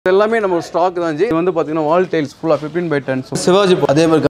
இது எல்லாமே நம்ம ஸ்டாக் தான் ஜி இது வந்து பார்த்தீங்கன்னா வால் டைல்ஸ் ஃபுல்லாக ஃபிஃப்டீன் பை டென் சிவாஜி அதே மாதிரி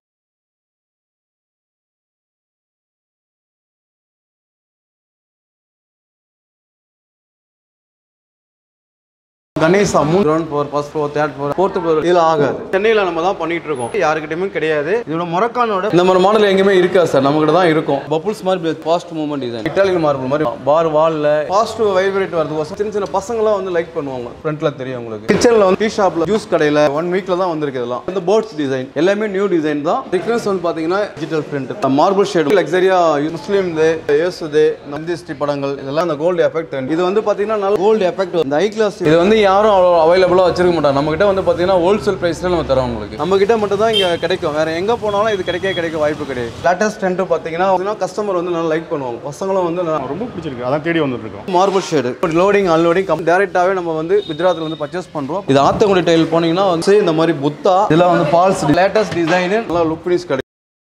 கணேசா மூணு ground floor first floor third floor fourth floor இதில் ஆகாது சென்னையில் நம்ம தான் பண்ணிட்டு இருக்கோம் யாருக்கிட்டயுமே கிடையாது இதோட மொரக்கானோட இந்த மாதிரி மாடல் எங்கேயுமே இருக்காது சார் நம்மகிட்ட தான் இருக்கும் பப்புள்ஸ் மாதிரி fast movement design Italian marble மாதிரி பார் வால்ல ஃபாஸ்ட் வைப்ரேட் வரதுக்கோசம் சின்ன சின்ன பசங்களாம் வந்து லைக் பண்ணுவாங்க ஃப்ரண்ட்ல தெரியும் உங்களுக்கு கிச்சனில் வந்து டீ ஷாப்ல ஜூஸ் கடையில் ஒன் வீக்ல தான் வந்திருக்கு இதெல்லாம் இந்த போர்ட்ஸ் டிசைன் எல்லாமே நியூ டிசைன் தான் திக்னஸ் வந்து பார்த்தீங்கன்னா டிஜிட்டல் பிரிண்ட் மார்பிள் ஷேட் லக்ஸரியா முஸ்லீம் ஏசுது நந்திஸ்டி படங்கள் இதெல்லாம் அந்த கோல்டு எஃபெக்ட் இது வந்து பார்த்தீங்கன்னா நல்ல கோல்டு எஃபெக்ட் இந்த ஐ கிளாஸ் இது வந்து யாரும் அவ்வளோ அவைலபிளாக வச்சிருக்க மாட்டாங்க நம்ம கிட்ட வந்து பார்த்தீங்கன்னா ஹோல்சேல் ப்ரைஸ்ல நம்ம தரோம் உங்களுக்கு நம்ம கிட்ட மட்டும் தான் இங்கே கிடைக்கும் வேற எங்கே போனாலும் இது கிடைக்க கிடைக்க வாய்ப்பு கிடையாது லேட்டஸ்ட் ட்ரெண்ட் பார்த்தீங்கன்னா கஸ்டமர் வந்து நல்லா லைக் பண்ணுவாங்க பசங்களும் வந்து நல்லா ரொம்ப பிடிச்சிருக்கு அதான் தேடி வந்துட்டு இருக்கோம் மார்பிள் ஷேடு லோடிங் அன்லோடிங் கம் டேரெக்டாகவே நம்ம வந்து குஜராத்தில் வந்து பர்ச்சேஸ் பண்ணுறோம் இது ஆத்தங்குடி டைல் போனீங்கன்னா வந்து இந்த மாதிரி புத்தா இதெல்லாம் வந்து ஃபால்ஸ் லேட்டஸ்ட் டிசைனு நல்லா லுக் ஃபினிஷ் கிடைக்கும்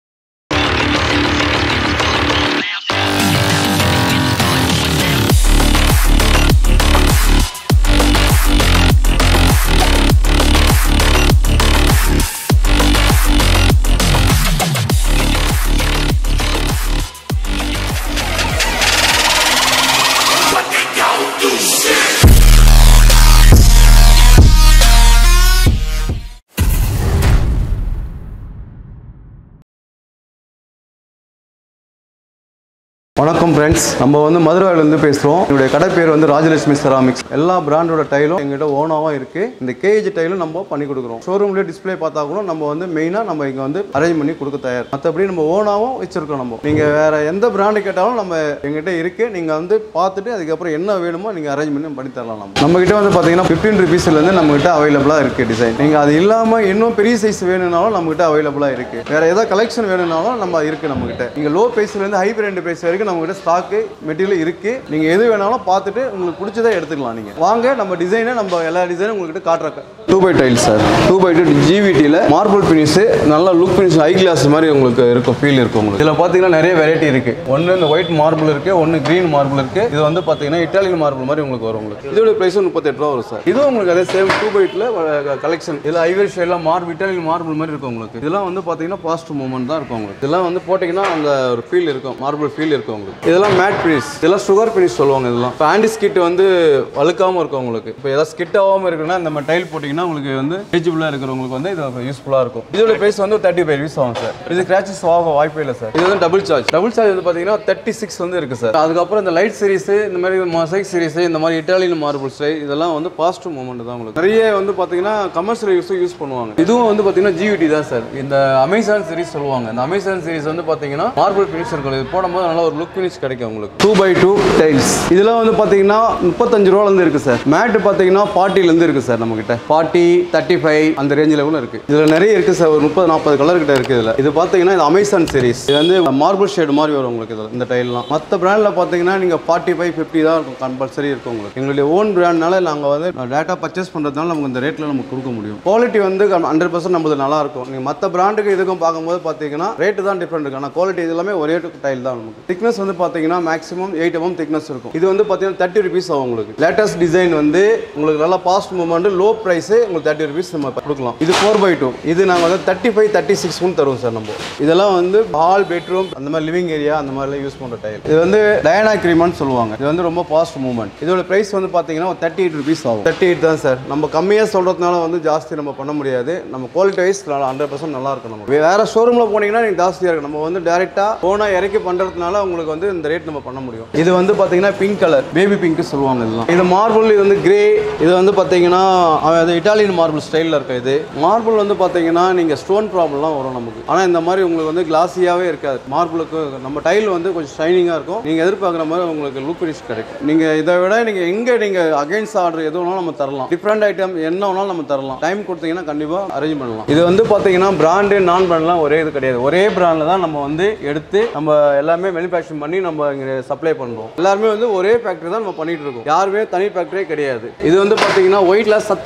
வணக்கம் ஃப்ரெண்ட்ஸ் நம்ம வந்து மதுரையிலேருந்து பேசுகிறோம் என்னுடைய கடை பேர் வந்து ராஜலட்சுமி செராமிக்ஸ் எல்லா பிராண்டோட டைலும் எங்கிட்ட ஓனாவும் இருக்கு இந்த கேஜ் டைலும் நம்ம பண்ணி கொடுக்குறோம் ஷோரூம்லேயே டிஸ்ப்ளே பார்த்தா கூட நம்ம வந்து மெயினாக நம்ம இங்கே வந்து அரேஞ்ச் பண்ணி கொடுக்க தயார் மற்றபடி நம்ம ஓனாவும் வச்சிருக்கோம் நம்ம நீங்கள் வேற எந்த பிராண்டு கேட்டாலும் நம்ம எங்கிட்ட இருக்கு நீங்கள் வந்து பார்த்துட்டு அதுக்கப்புறம் என்ன வேணுமோ நீங்கள் அரேஞ்ச் பண்ணி பண்ணி தரலாம் நம்ம நம்ம கிட்ட வந்து பார்த்தீங்கன்னா ஃபிஃப்டீன் ருபீஸ்லேருந்து நம்ம கிட்ட அவைலபிளாக இருக்கு டிசைன் நீங்கள் அது இல்லாமல் இன்னும் பெரிய சைஸ் வேணும்னாலும் நம்ம கிட்ட அவைலபிளாக இருக்கு வேற ஏதாவது கலெக்ஷன் வேணும்னாலும் நம்ம இருக்கு நம்ம கிட்ட நீங்கள் லோ ப்ரைஸ்லேருந்து ஹை பிராண்ட் ப்ரைஸ் வரைக்கும் நம்ம கிட்ட ஸ்டாக்கு மெட்டீரியல் இருக்கு நீங்க எது வேணாலும் பார்த்துட்டு உங்களுக்கு பிடிச்சதை எடுத்துக்கலாம் நீங்க வாங்க நம்ம டிசைனை நம்ம எல்லா டிசைனும் உங்ககிட்ட காட்டுறோம் two by tile sir two by two ஜிவிடியில் மார்பிள் ஃபினிஷ் நல்ல லுக் ஃபினிஷ் ஐ கிளாஸ் மாதிரி உங்களுக்கு இருக்கும் ஃபீல் இருக்கும் உங்களுக்கு இதில் பார்த்தீங்கன்னா நிறைய வெரைட்டி இருக்கு ஒன்று இந்த ஒயிட் மார்பிள் இருக்கு ஒன்று கிரீன் மார்பிள் இருக்கு இது வந்து பார்த்தீங்கன்னா இட்டாலியன் மார்பிள் மாதிரி உங்களுக்கு வரும் உங்களுக்கு இதோட பிரைஸ் முப்பத்தெட்டு ரூபா வரும் சார் இதுவும் உங்களுக்கு அதே சேம் டூ பைட்டில் கலெக்ஷன் இதில் ஐவர் ஷேட்லாம் மார்பிள் இட்டாலியன் மார்பிள் மாதிரி இருக்கும் உங்களுக்கு இதெல்லாம் வந்து பார்த்தீங்கன்னா பாஸ்ட் மூமெண்ட் தான் இருக்கும் உங்களுக்கு இதெல்லாம் வந்து போட்டிங்கன்னா அந்த ஒரு ஃபீல் இருக்கும் மார்பிள் ஃபீல் இருக்கும் உங்களுக்கு இதெல்லாம் மேட் ஃபினிஷ் இதெல்லாம் சுகர் ஃபினிஷ் சொல்லுவாங்க இதெல்லாம் இப்போ ஆண்டி ஸ்கிட் வந்து வழுக்காமல் இருக்கும் உங்களுக்கு இப்போ ஏதாவது ஸ்கிட் ஆகாமல் இருக்குன்னா இந்த மாதிரி டைல் போட்டிங்கன்னா உங்களுக்கு வந்து எலிஜிபிளாக இருக்கிறவங்களுக்கு வந்து இது யூஸ்ஃபுல்லாக இருக்கும் இதோட ப்ரைஸ் வந்து தேர்ட்டி ஃபைவ் யூஸ் ஆகும் சார் இது கிராச்சஸ் ஆக வாய்ப்பே இல்லை சார் இது வந்து டபுள் சார்ஜ் டபுள் சார்ஜ் வந்து பார்த்தீங்கன்னா தேர்ட்டி சிக்ஸ் வந்து இருக்குது சார் அதுக்கப்புறம் இந்த லைட் சீரிஸ் இந்த மாதிரி மொசைக் சீரிஸ் இந்த மாதிரி இட்டாலியன் மார்பிள் ஸ்டைல் இதெல்லாம் வந்து பாசிட்டிவ் மூமெண்ட் தான் உங்களுக்கு நிறைய வந்து பார்த்தீங்கன்னா கமர்ஷியல் யூஸ் யூஸ் பண்ணுவாங்க இதுவும் வந்து பார்த்தீங்கன்னா ஜிவிடி தான் சார் இந்த அமேசான் சீரிஸ் சொல்லுவாங்க இந்த அமேசான் சீரிஸ் வந்து பார்த்தீங்கன்னா மார்பிள் ஃபினிஷ் இருக்கும் இது போடும்போது நல்ல ஒரு லுக் ஃபினிஷ் கிடைக்கும் உங்களுக்கு டூ பை டூ டைல்ஸ் இதெல்லாம் வந்து பார்த்தீங்கன்னா முப்பத்தஞ்சு ரூபாலேருந்து இருக்குது சார் மேட்டு பார்த்தீங்கன்னா ஃபார்ட்டிலேருந்து இருக்குது சார் நம்மகிட்ட ஃபார்ட்டி தேர்ட்டி ஃபைவ் அந்த ரேஞ்சில் கூட இருக்குது இதில் நிறைய இருக்குது சார் ஒரு முப்பது நாற்பது கலர் கிட்ட இருக்குது இதில் இது பார்த்தீங்கன்னா இது அமேசான் சீரிஸ் இது வந்து மார்பிள் ஷேடு மாதிரி வரும் உங்களுக்கு இதில் இந்த டைல்லாம் மற்ற பிராண்டில் பார்த்தீங்கன்னா நீங்கள் ஃபார்ட்டி ஃபைவ் ஃபிஃப்டி தான் இருக்கும் கம்பல்சரி இருக்கும் உங்களுக்கு எங்களுடைய ஓன் பிராண்ட்னால நாங்கள் வந்து டேட்டா பர்ச்சேஸ் பண்ணுறதுனால நமக்கு இந்த ரேட்டில் நமக்கு கொடுக்க முடியும் குவாலிட்டி வந்து ஹண்ட்ரட் பர்சன்ட் நம்மது நல்லா இருக்கும் நீங்கள் மற்ற பிராண்டுக்கு இதுக்கும் பார்க்கும்போது பார்த்தீங்கன்னா ரேட்டு தான் டிஃப்ரெண்ட் இருக்கு ஆனால் குவாலிட்டி இது எல்லாமே ஒரே டைல் தான் நமக்கு திக்னஸ் வந்து பார்த்தீங்கன்னா மேக்ஸிமம் எயிட் எம்எம் திக்னஸ் இருக்கும் இது வந்து பார்த்தீங்கன்னா தேர்ட்டி ருபீஸ் ஆகும் உங்களுக்கு லேட்டஸ்ட் டிசைன் வந்து உங்களுக்கு நல்லா பாஸ்ட் மூமெண்ட் லோ ப்ரைஸ் உங்களுக்கு தேர்ட்டி ருபீஸ் நம்ம கொடுக்கலாம் இது ஃபோர் பை டூ இது நாங்கள் வந்து தேர்ட்டி ஃபைவ் தேர்ட்டி சிக்ஸ்னு தருவோம் சார் நம்ம இதெல்லாம் வந்து ஹால் பெட்ரூம் அந்த மாதிரி லிவிங் ஏரியா அந்த மாதிரிலாம் யூஸ் பண்ணுற டைல் இது வந்து டயனா கிரீமான்னு சொல்லுவாங்க இது வந்து ரொம்ப பாஸ்ட் மூவ்மெண்ட் இதோட ப்ரைஸ் வந்து பார்த்தீங்கன்னா தேர்ட்டி எயிட் ருபீஸ் ஆகும் தேர்ட்டி எயிட் தான் சார் நம்ம கம்மியாக சொல்கிறதுனால வந்து ஜாஸ்தி நம்ம பண்ண முடியாது நம்ம குவாலிட்டி வைஸ் ஹண்ட்ரட் பர்சன்ட் நல்லா இருக்கும் நம்ம வேற ஷோரூமில் போனீங்கன்னா நீங்கள் ஜாஸ்தியாக இருக்கும் நம்ம வந்து டேரெக்டாக போனால் இறக்கி பண்ணுறதுனால உங்களுக்கு வந்து இந்த ரேட் நம்ம பண்ண முடியும் இது வந்து பார்த்தீங்கன்னா பிங்க் கலர் பேபி பிங்க் சொல்லுவாங்க இதெல்லாம் இது மார்பிள் இது வந்து கிரே இது வந்து பார்த்தீங்கன்னா அஹ், அது இட்டாலியன் மார்பிள் ஸ்டைலில் இருக்க இது மார்பிள் வந்து பார்த்தீங்கன்னா நீங்கள் ஸ்டோன் ப்ராப்ளம்லாம் வரும் நமக்கு ஆனால் இந்த மாதிரி உங்களுக்கு வந்து கிளாஸியாகவே இருக்காது மார்பிளுக்கு நம்ம டைல் வந்து கொஞ்சம் ஷைனிங்காக இருக்கும் நீங்கள் எதிர்பார்க்குற மாதிரி உங்களுக்கு லுக் ஃபினிஷ் கிடைக்கும் நீங்கள் இதை விட நீங்கள் எங்கே நீங்கள் அகைன்ஸ்ட் ஆர்டர் எது வேணாலும் நம்ம தரலாம் டிஃப்ரெண்ட் ஐட்டம் என்ன வேணாலும் நம்ம தரலாம் டைம் கொடுத்தீங்கன்னா கண்டிப்பாக அரேஞ்ச் பண்ணலாம் இது வந்து பார்த்தீங்கன்னா பிராண்டு நான் பிராண்ட்லாம் ஒரே இது கிடையாது ஒரே பிராண்டில் தான் நம்ம வந்து எடுத்து நம்ம எல்லாமே மேனுஃபேக்சரிங் பண்ணி நம்ம இங்கே சப்ளை பண்ணுறோம் எல்லாருமே வந்து ஒரே ஃபேக்டரி தான் நம்ம பண்ணிட்டு இருக்கோம் யாருமே தனி ஃபேக்டரியே கிடையாது இது வந்து பார்த்தீங்கன்னா ஒயிட்ல சத்தோரியான்னு சொல்லுவாங்க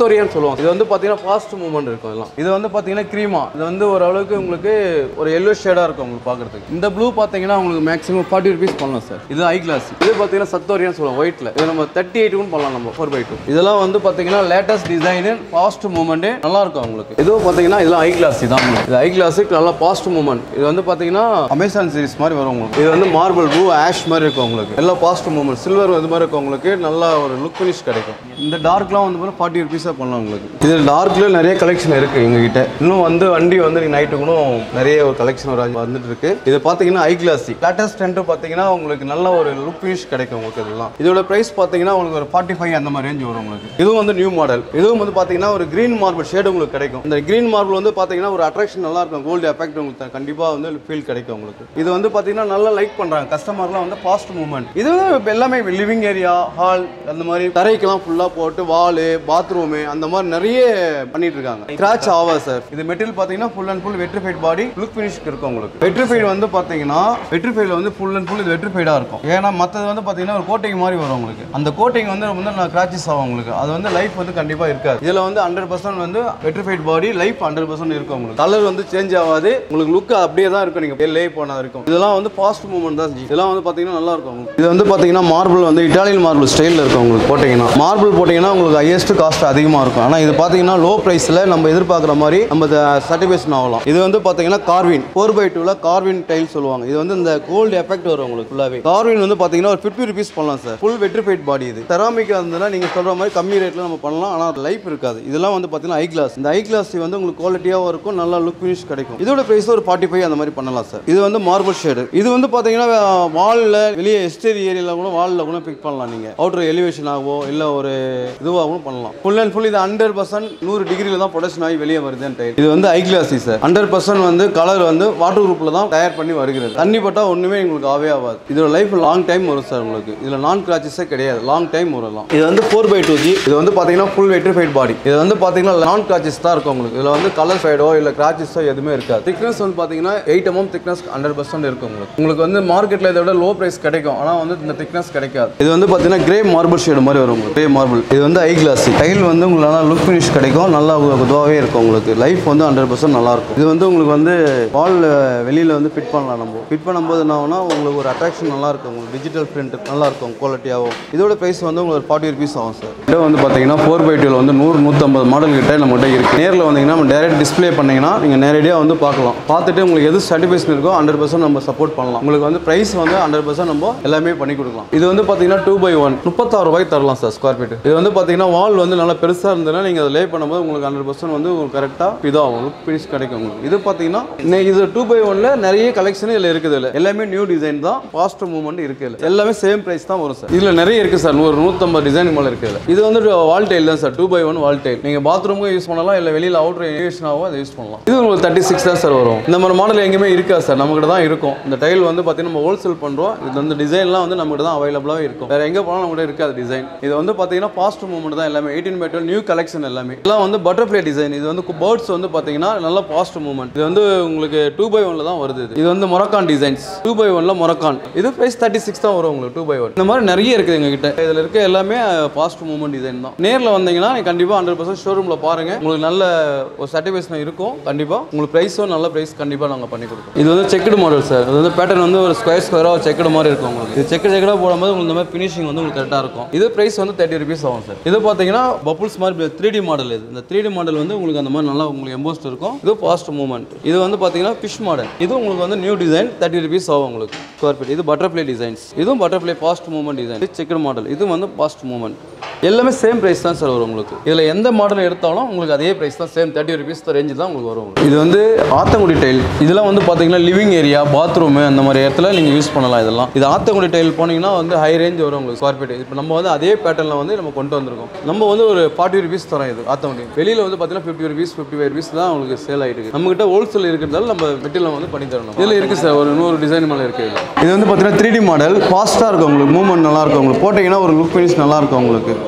சொல்லுவோம் இது வந்து பார்த்தீங்கன்னா ஃபாஸ்ட் மூவ்மெண்ட் இருக்கும் எல்லாம் இது வந்து பார்த்தீங்கன்னா க்ரீமா இது வந்து ஓரளவுக்கு உங்களுக்கு ஒரு எல்லோ ஷேடாக இருக்கும் உங்களுக்கு பார்க்குறதுக்கு இந்த ப்ளூ பார்த்தீங்கன்னா உங்களுக்கு மேக்ஸிமம் ஃபார்ட்டி ருபீஸ் பண்ணலாம் சார் இது ஐ கிளாஸ் இது பார்த்தீங்கன்னா சத்தோரியான்னு சொல்லுவோம் ஒயிட்டில் இது நம்ம தேர்ட்டி எயிட் கூட பண்ணலாம் நம்ம ஃபோர் பை டூ இதெல்லாம் வந்து பார்த்தீங்கன்னா லேட்டஸ்ட் டிசைனு ஃபாஸ்ட் மூவ்மெண்ட்டு நல்லா இருக்கும் உங்களுக்கு இதுவும் பார்த்தீங்கன்னா இதெல்லாம் ஐ கிளாஸ் தான் உங்களுக்கு இது ஐ கிளாஸுக்கு நல்லா ஃபாஸ்ட் மூவ்மெண்ட் இது வந்து பார்த்தீங்கன்னா அமேசான் சீரிஸ் மாதிரி வரும் உங்களுக்கு இது வந்து மார்பிள் ப்ளூ ஆஷ் மாதிரி இருக்கும் உங்களுக்கு எல்லாம் ஃபாஸ்ட் மூவ்மெண்ட் சில்வர் இது மாதிரி இருக்கும் உங்களுக்கு நல்லா ஒரு லுக் ஃபினிஷ் கிடைக்கும் இந்த டார்க்லாம் வந்து பார்த்தீங்கன்னா ஃபார்ட்டி ருபீஸாக பண்ணலாம் உங்களுக்கு இது டார்க்ல நிறைய கலெக்ஷன் இருக்கு எங்ககிட்ட இன்னும் வந்து வண்டி வந்து நீங்கள் நைட்டு கூட நிறைய ஒரு கலெக்ஷன் ஒரு வந்துட்டு இருக்கு இது பார்த்தீங்கன்னா ஐ கிளாஸி லேட்டஸ்ட் டென்ட்டு பார்த்தீங்கன்னா உங்களுக்கு நல்ல ஒரு லுக் ஃபினிஷ் கிடைக்கும் உங்களுக்கு இதெல்லாம் இதோட ப்ரைஸ் பார்த்தீங்கன்னா உங்களுக்கு ஒரு ஃபார்ட்டி ஃபைவ் அந்த மாதிரி ரேஞ்ச் வரும் உங்களுக்கு இதுவும் வந்து நியூ மாடல் இதுவும் வந்து பார்த்தீங்கன்னா ஒரு கிரீன் மார்பிள் ஷேடு உங்களுக்கு கிடைக்கும் இந்த கிரீன் மார்பிள் வந்து பார்த்தீங்கன்னா ஒரு அட்ராக்ஷன் நல்லா இருக்கும் கோல்டு எஃபெக்ட் உங்களுக்கு கண்டிப்பாக வந்து ஃபீல் கிடைக்கும் உங்களுக்கு இது வந்து பார்த்தீங்கன்னா நல்லா லைக் பண்ணுறாங்க கஸ்டமர்லாம் வந்து ஃபாஸ்ட் மூவ்மெண்ட் இது வந்து இப்ப எல்லாமே லிவிங் ஏரியா ஹால் அந்த மாதிரி தரைக்கெல்லாம் ஃபுல்லாக போட்டு வாலு பாத்ரூமு அந்த மாதிரி நிறைய பண்ணிட்டு இருக்காங்க கிராச் ஆவா சார் இது மெட்டீரியல் பார்த்தீங்கன்னா full and full vitrified body look ஃபினிஷ்க்கு இருக்கும் உங்களுக்கு வெட்ரிஃபைடு வந்து பார்த்தீங்கன்னா வெட்ரிஃபைடில் வந்து ஃபுல் அண்ட் ஃபுல் இது வெட்ரிஃபைடாக இருக்கும் ஏன்னா மற்றது வந்து பார்த்தீங்கன்னா ஒரு கோட்டிங் மாதிரி வரும் உங்களுக்கு அந்த கோட்டிங் வந்து வந்து நான் கிராச்சஸ் ஆகும் உங்களுக்கு அது வந்து லைஃப் வந்து கண்டிப்பாக இருக்காது இதில் வந்து ஹண்ட்ரட் பர்சன்ட் வந்து vitrified body life hundred percent இருக்கும் உங்களுக்கு கலர் வந்து சேஞ்ச் ஆகாது உங்களுக்கு லுக் அப்படியே தான் இருக்கும் நீங்கள் லே போனா இருக்கும் இதெல்லாம் வந்து ஃபாஸ்ட் மூவ்மெண்ட் தான் ஜி. இதெல்லாம் வந்து பார்த்தீங்கன்னா நல்லா இருக்கும் உங்களுக்கு. இது வந்து பார்த்தீங்கன்னா மார்பிள் வந்து இட்டாலியன் மார்பிள் ஸ்டைலில் இருக்கும் உங்களுக்கு போட்டிங்கன்னா மார்பிள் போட்டிங்கன்னா உங்களுக்கு ஹையஸ்ட் காஸ்ட் அதிகமாக இருக்கும் ஆனால் இது பார்த்தீங்கன்னா லோ ப்ரைஸில் நம்ம எதிர்பார்க்குற மாதிரி நம்ம சர்டிஃபிகேஷன் ஆகலாம் இது வந்து பார்த்தீங்கன்னா கார்வின் ஃபோர் பை டூவில் கார்வின் டைல் சொல்லுவாங்க இது வந்து இந்த கோல்டு எஃபெக்ட் வரும் உங்களுக்கு ஃபுல்லாகவே கார்வின் வந்து பார்த்தீங்கன்னா ஒரு ஃபிஃப்டி ருபீஸ் பண்ணலாம் சார் ஃபுல் வெட்ரிஃபைட் பாடி இது செராமிக் இருந்ததுன்னா நீங்கள் சொல்கிற மாதிரி கம்மி ரேட்டில் நம்ம பண்ணலாம் ஆனால் லைஃப் இருக்காது இதெல்லாம் வந்து பார்த்தீங்கன்னா ஐ கிளாஸ் இந்த ஐ கிளாஸ் வந்து உங்களுக்கு குவாலிட்டியாகவும் இருக்கும் நல்லா லுக் ஃபினிஷ் கிடைக்கும் இதோட ப்ரைஸ் ஒரு ஃபார்ட்டி ஃபைவ் அந்த மாதிரி பண்ணலாம் சார் இது வந்து மார்பிள் ஷேடு இது வந்து பார்த்தீங்கன்னா வாலில் வெளியே எஸ்டேரி ஏரியாவில் கூட வாலில் கூட பிக் பண்ணலாம் நீங்கள் அவுட்டர் எலிவேஷன் ஆகவோ இல்லை ஒரு இதுவாகவும் பண்ணலாம் ஃபுல் அண்ட் ஃபுல் இது ஹண்ட்ரட் பர்சன்ட் நூறு டிகிரியில் தான் ப்ரொடக்ஷன் ஆகி வெளியே வருது டைல் இது வந்து high gloss sir hundred percent வந்து கலர் வந்து வாட்டர் குரூப்பில் தான் தயார் பண்ணி வருகிறது தண்ணி பட்டா ஒன்றுமே உங்களுக்கு ஆவே ஆகாது இதோட லைஃப் லாங் டைம் வரும் சார் உங்களுக்கு இதில் நான் கிராச்சஸே கிடையாது லாங் டைம் வரலாம் இது வந்து ஃபோர் பை டூ ஜி இது வந்து பார்த்தீங்கன்னா ஃபுல் வெட்ரிஃபைட் பாடி இது வந்து பார்த்தீங்கன்னா நான் கிராச்சஸ் தான் இருக்கும் உங்களுக்கு இதில் வந்து கலர் ஃபைடோ இல்லை கிராச்சஸோ எதுவுமே இருக்காது திக்னஸ் வந்து பார்த்தீங்கன்னா eight MM thickness hundred percent இருக்கும் உங்களுக்கு உங்களுக்கு வந்து மார்க்கெட்டில் இதை விட லோ ப்ரைஸ் கிடைக்கும் ஆனால் வந்து இந்த திக்னஸ் கிடைக்காது இது வந்து பார்த்தீங்கன்னா கிரே மார்பிள் ஷேடு மாதிரி வரும் உங்களுக்கு கிரே மார்பிள் இது வந்து ஐ கிளாஸ் டைல் வந்து உங்களுக்கு நல்லா லுக் ஃபினிஷ் கிடைக்கும் நல்லா இதுவாகவே இருக்கும் உங்களுக்கு லைஃப் வந்து ஹண்ட்ரட் பர்சன்ட் நல்லா இருக்கும் இது வந்து உங்களுக்கு வந்து வால் வெளியில் வந்து ஃபிட் பண்ணலாம் நம்ம ஃபிட் பண்ணும்போது என்ன ஆகும்னா உங்களுக்கு ஒரு அட்ராக்ஷன் நல்லா இருக்கும் உங்களுக்கு டிஜிட்டல் பிரிண்ட் நல்லா இருக்கும் குவாலிட்டியாகவும் இதோட ப்ரைஸ் வந்து உங்களுக்கு ஃபார்ட்டி ருபீஸ் ஆகும் சார் இது வந்து பார்த்தீங்கன்னா ஃபோர் பை டூவில் வந்து நூறு நூற்றம்பது மாடல் கிட்ட நம்மகிட்ட இருக்குது நேரில் வந்தீங்கன்னா நம்ம டேரக்ட் டிஸ்ப்ளே பண்ணீங்கன்னா நீங்கள் நேரடியாக வந்து பார்க்கலாம் பார்த்துட்டு உங்களுக்கு எது சாட்டிஸ்ஃபேக்ஷன் இருக்கோ ஹண்ட்ரட் பர்சன்ட் நம்ம சப்போர்ட் பண்ணலாம் உங்களுக்கு வந்து ப்ரைஸ் வந்து ஹண்ட்ரட் பர்சன்ட் நம்ம எல்லாமே பண்ணி கொடுக்கலாம் இது வந்து பார்த்தீங்கன்னா டூ பை ஒன் முப்பத்தாறு ரூபாய்க்கு தரலாம் சார் ஸ்கொயர் ஃபீட் இது வந்து பார்த்தீங்கன்னா வால் வந்து நல்லா பெருசாக இருந்ததுன்னா நீங்கள் அதை லே பண்ணும்போது உங்களுக்கு ஹண்ட்ரட் பர்சன்ட் வந்து உங்களுக்கு கரெக்டாக இதாகும் லுக் ஃபினிஷ் கிடைக்கும் உங்களுக்கு இது பார்த்தீங்கன்னா இன்னைக்கு இது டூ பை ஒன்ல நிறைய கலெக்ஷன் இதில் இருக்குது இல்லை எல்லாமே நியூ டிசைன் தான் ஃபாஸ்ட் மூவ்மெண்ட் இருக்கு இல்லை எல்லாமே சேம் ப்ரைஸ் தான் வரும் சார் இதில் நிறைய இருக்குது சார் நூறு நூற்றம்பது டிசைன் மேலே இருக்குது இதுல. இது வந்து வால் டைல் தான் sir two by one wall tile நீங்கள் பாத்ரூமுக்கும் யூஸ் பண்ணலாம் இல்லை வெளியில் அவுட்ரு எலிவேஷனாகவும் அதை யூஸ் பண்ணலாம் இது உங்களுக்கு தேர்ட்டி சிக்ஸ் தான் சார் வரும் இந்த மாதிரி மாடல் எங்கேயுமே இருக்காது சார் நம்மகிட்ட தான் இருக்கும் இந்த டைல் வந்து பார்த்தீங்கன்னா நம்ம ஹோல்சேல் பண்ணுறோம் இது வந்து டிசைன்லாம் வந்து நம்மகிட்ட தான் அவைலபிளாக இருக்கும் வேறு எங்கே போனாலும் நம்மகிட்ட இருக்காது டிசைன் இது வந்து பார்த்தீங்கன்னா ஃபாஸ்ட் மூவ்மெண்ட் தான் எல்லாமே eighteen by twelve new collection எல்லாமே இதெல்லாம் வந்து பட்டர்ஃப்ளை டிசைன் இது வந்து பேர்ட்ஸ் வந்து பார்த்தீங்கன்னா நல்ல ஃபாஸ்ட் மூவ்மெண்ட் இது வந்து உங்களுக்கு டூ பை ஒன்ல தான் வருது இது. இது வந்து மொரக்கான் டிசைன்ஸ் டூ பை ஒன்ல மொரக்கான் இது ப்ரைஸ் தேர்ட்டி சிக்ஸ் தான் வரும் உங்களுக்கு டூ பை ஒன் இந்த மாதிரி நிறைய இருக்குது எங்ககிட்ட இதில் இருக்க எல்லாமே ஃபாஸ்ட் மூவ்மெண்ட் டிசைன் தான் நேரில் வந்தீங்கன்னா நீங்க கண்டிப்பாக ஹண்ட்ரட் பர்சன்ட் ஷோரூமில் பாருங்க உங்களுக்கு நல்ல ஒரு சாட்டிஸ்ஃபேக்ஷன் இருக்கும் கண்டிப்பாக உங்களுக்கு ப்ரைஸும் நல்ல ப்ரைஸ் கண்டிப்பாக நாங்கள் பண்ணி கொடுப்போம் இது வந்து செக்குடு மாடல் சார் இது வந்து பேட்டர்ன் வந்து ஒரு ஸ்கொயர் ஸ்கொயராக செக்குடு மாதிரி இருக்கும் உங்களுக்கு இது செக்கு செக்கடாக போடும்போது உங்களுக்கு இந்த மாதிரி ஃபினிஷிங் வந்து உங்களுக்கு கரெக்டாக இருக்கும் இது ப்ரைஸ் வந்து தேர்ட்டி ருபீஸ் ஆகும் சார் இது பார்த்தீங்கன்னா பப்புள்ஸ் மாதிரி த்ரீ டி மாடல் இது இந்த த்ரீ டி மாடல் வந்து உங்களுக்கு அந்த மாதிரி நல்லா உங்களுக்கு எம்போஸ்ட் இருக்கும் இது ஃபாஸ்ட் மூவ்மெண்ட் இது வந்து பார்த்தீங்கன்னா ஃபிஷ் மாடல் இது உங்களுக்கு வந்து நியூ டிசைன் தேர்ட்டி ருபீஸ் ஆகும் உங்களுக்கு ஸ்கொயர் ஃபீட் இது பட்டர்ஃப்ளை டிசைன்ஸ் இதுவும் பட்டர்ஃப்ளை ஃபாஸ்ட் மூவ்மெண்ட் டிசைன் இது செக்குடு மாடல் இது வந்து ஃபாஸ்ட் மூவ்மெண்ட் எல்லாமே சேம் பிரைஸ் தான் சார் வரும் உங்களுக்கு இதில் எந்த மாடல் எடுத்தாலும் உங்களுக்கு அதே பிரைஸ் தான் சேம் தேர்ட்டி ருபீஸ் ரேஞ்சு தான் உங்களுக்கு வரும் இது வந்து ஆத்தங்குடி டைல் இதெல்லாம் வந்து பார்த்தீங்கன்னா லிவிங் ஏரியா பாத்ரூம் அந்த மாதிரி இடத்துல நீங்கள் யூஸ் பண்ணலாம் இதெல்லாம் இது ஆத்தங்குடி டைல் போனீங்கன்னா வந்து ஹை ரேஞ்ச் வரும் உங்களுக்கு ஸ்கொயர் ஃபீட் இப்போ நம்ம வந்து அதே பேட்டர்னில் வந்து நம்ம கொண்டு வந்திருக்கோம் நம்ம வந்து ஒரு ஃபார்ட்டி ருபீஸ் தரோம் இது ஆத்தங்குடி வெளியில் வந்து பார்த்தீங்கன்னா fifty rupees fifty five rupees தான் உங்களுக்கு சேல் ஆகிட்டு இருக்கு நம்மகிட்ட ஹோல்சேல் இருக்கிறதால நம்ம மெட்டீரியல் வந்து பண்ணி தரணும் இதில் இருக்குது சார் ஒரு நூறு டிசைன் மேலே இருக்குது இது வந்து பார்த்தீங்கன்னா த்ரீ டி மாடல் ஃபாஸ்ட்டாக இருக்கும் உங்களுக்கு மூவ்மெண்ட் நல்லா இருக்கும் உங்களுக்கு போட்டிங்கன்னா ஒரு லுக் ஃபினிஷ் நல்லா இருக்கும் உங்களுக்கு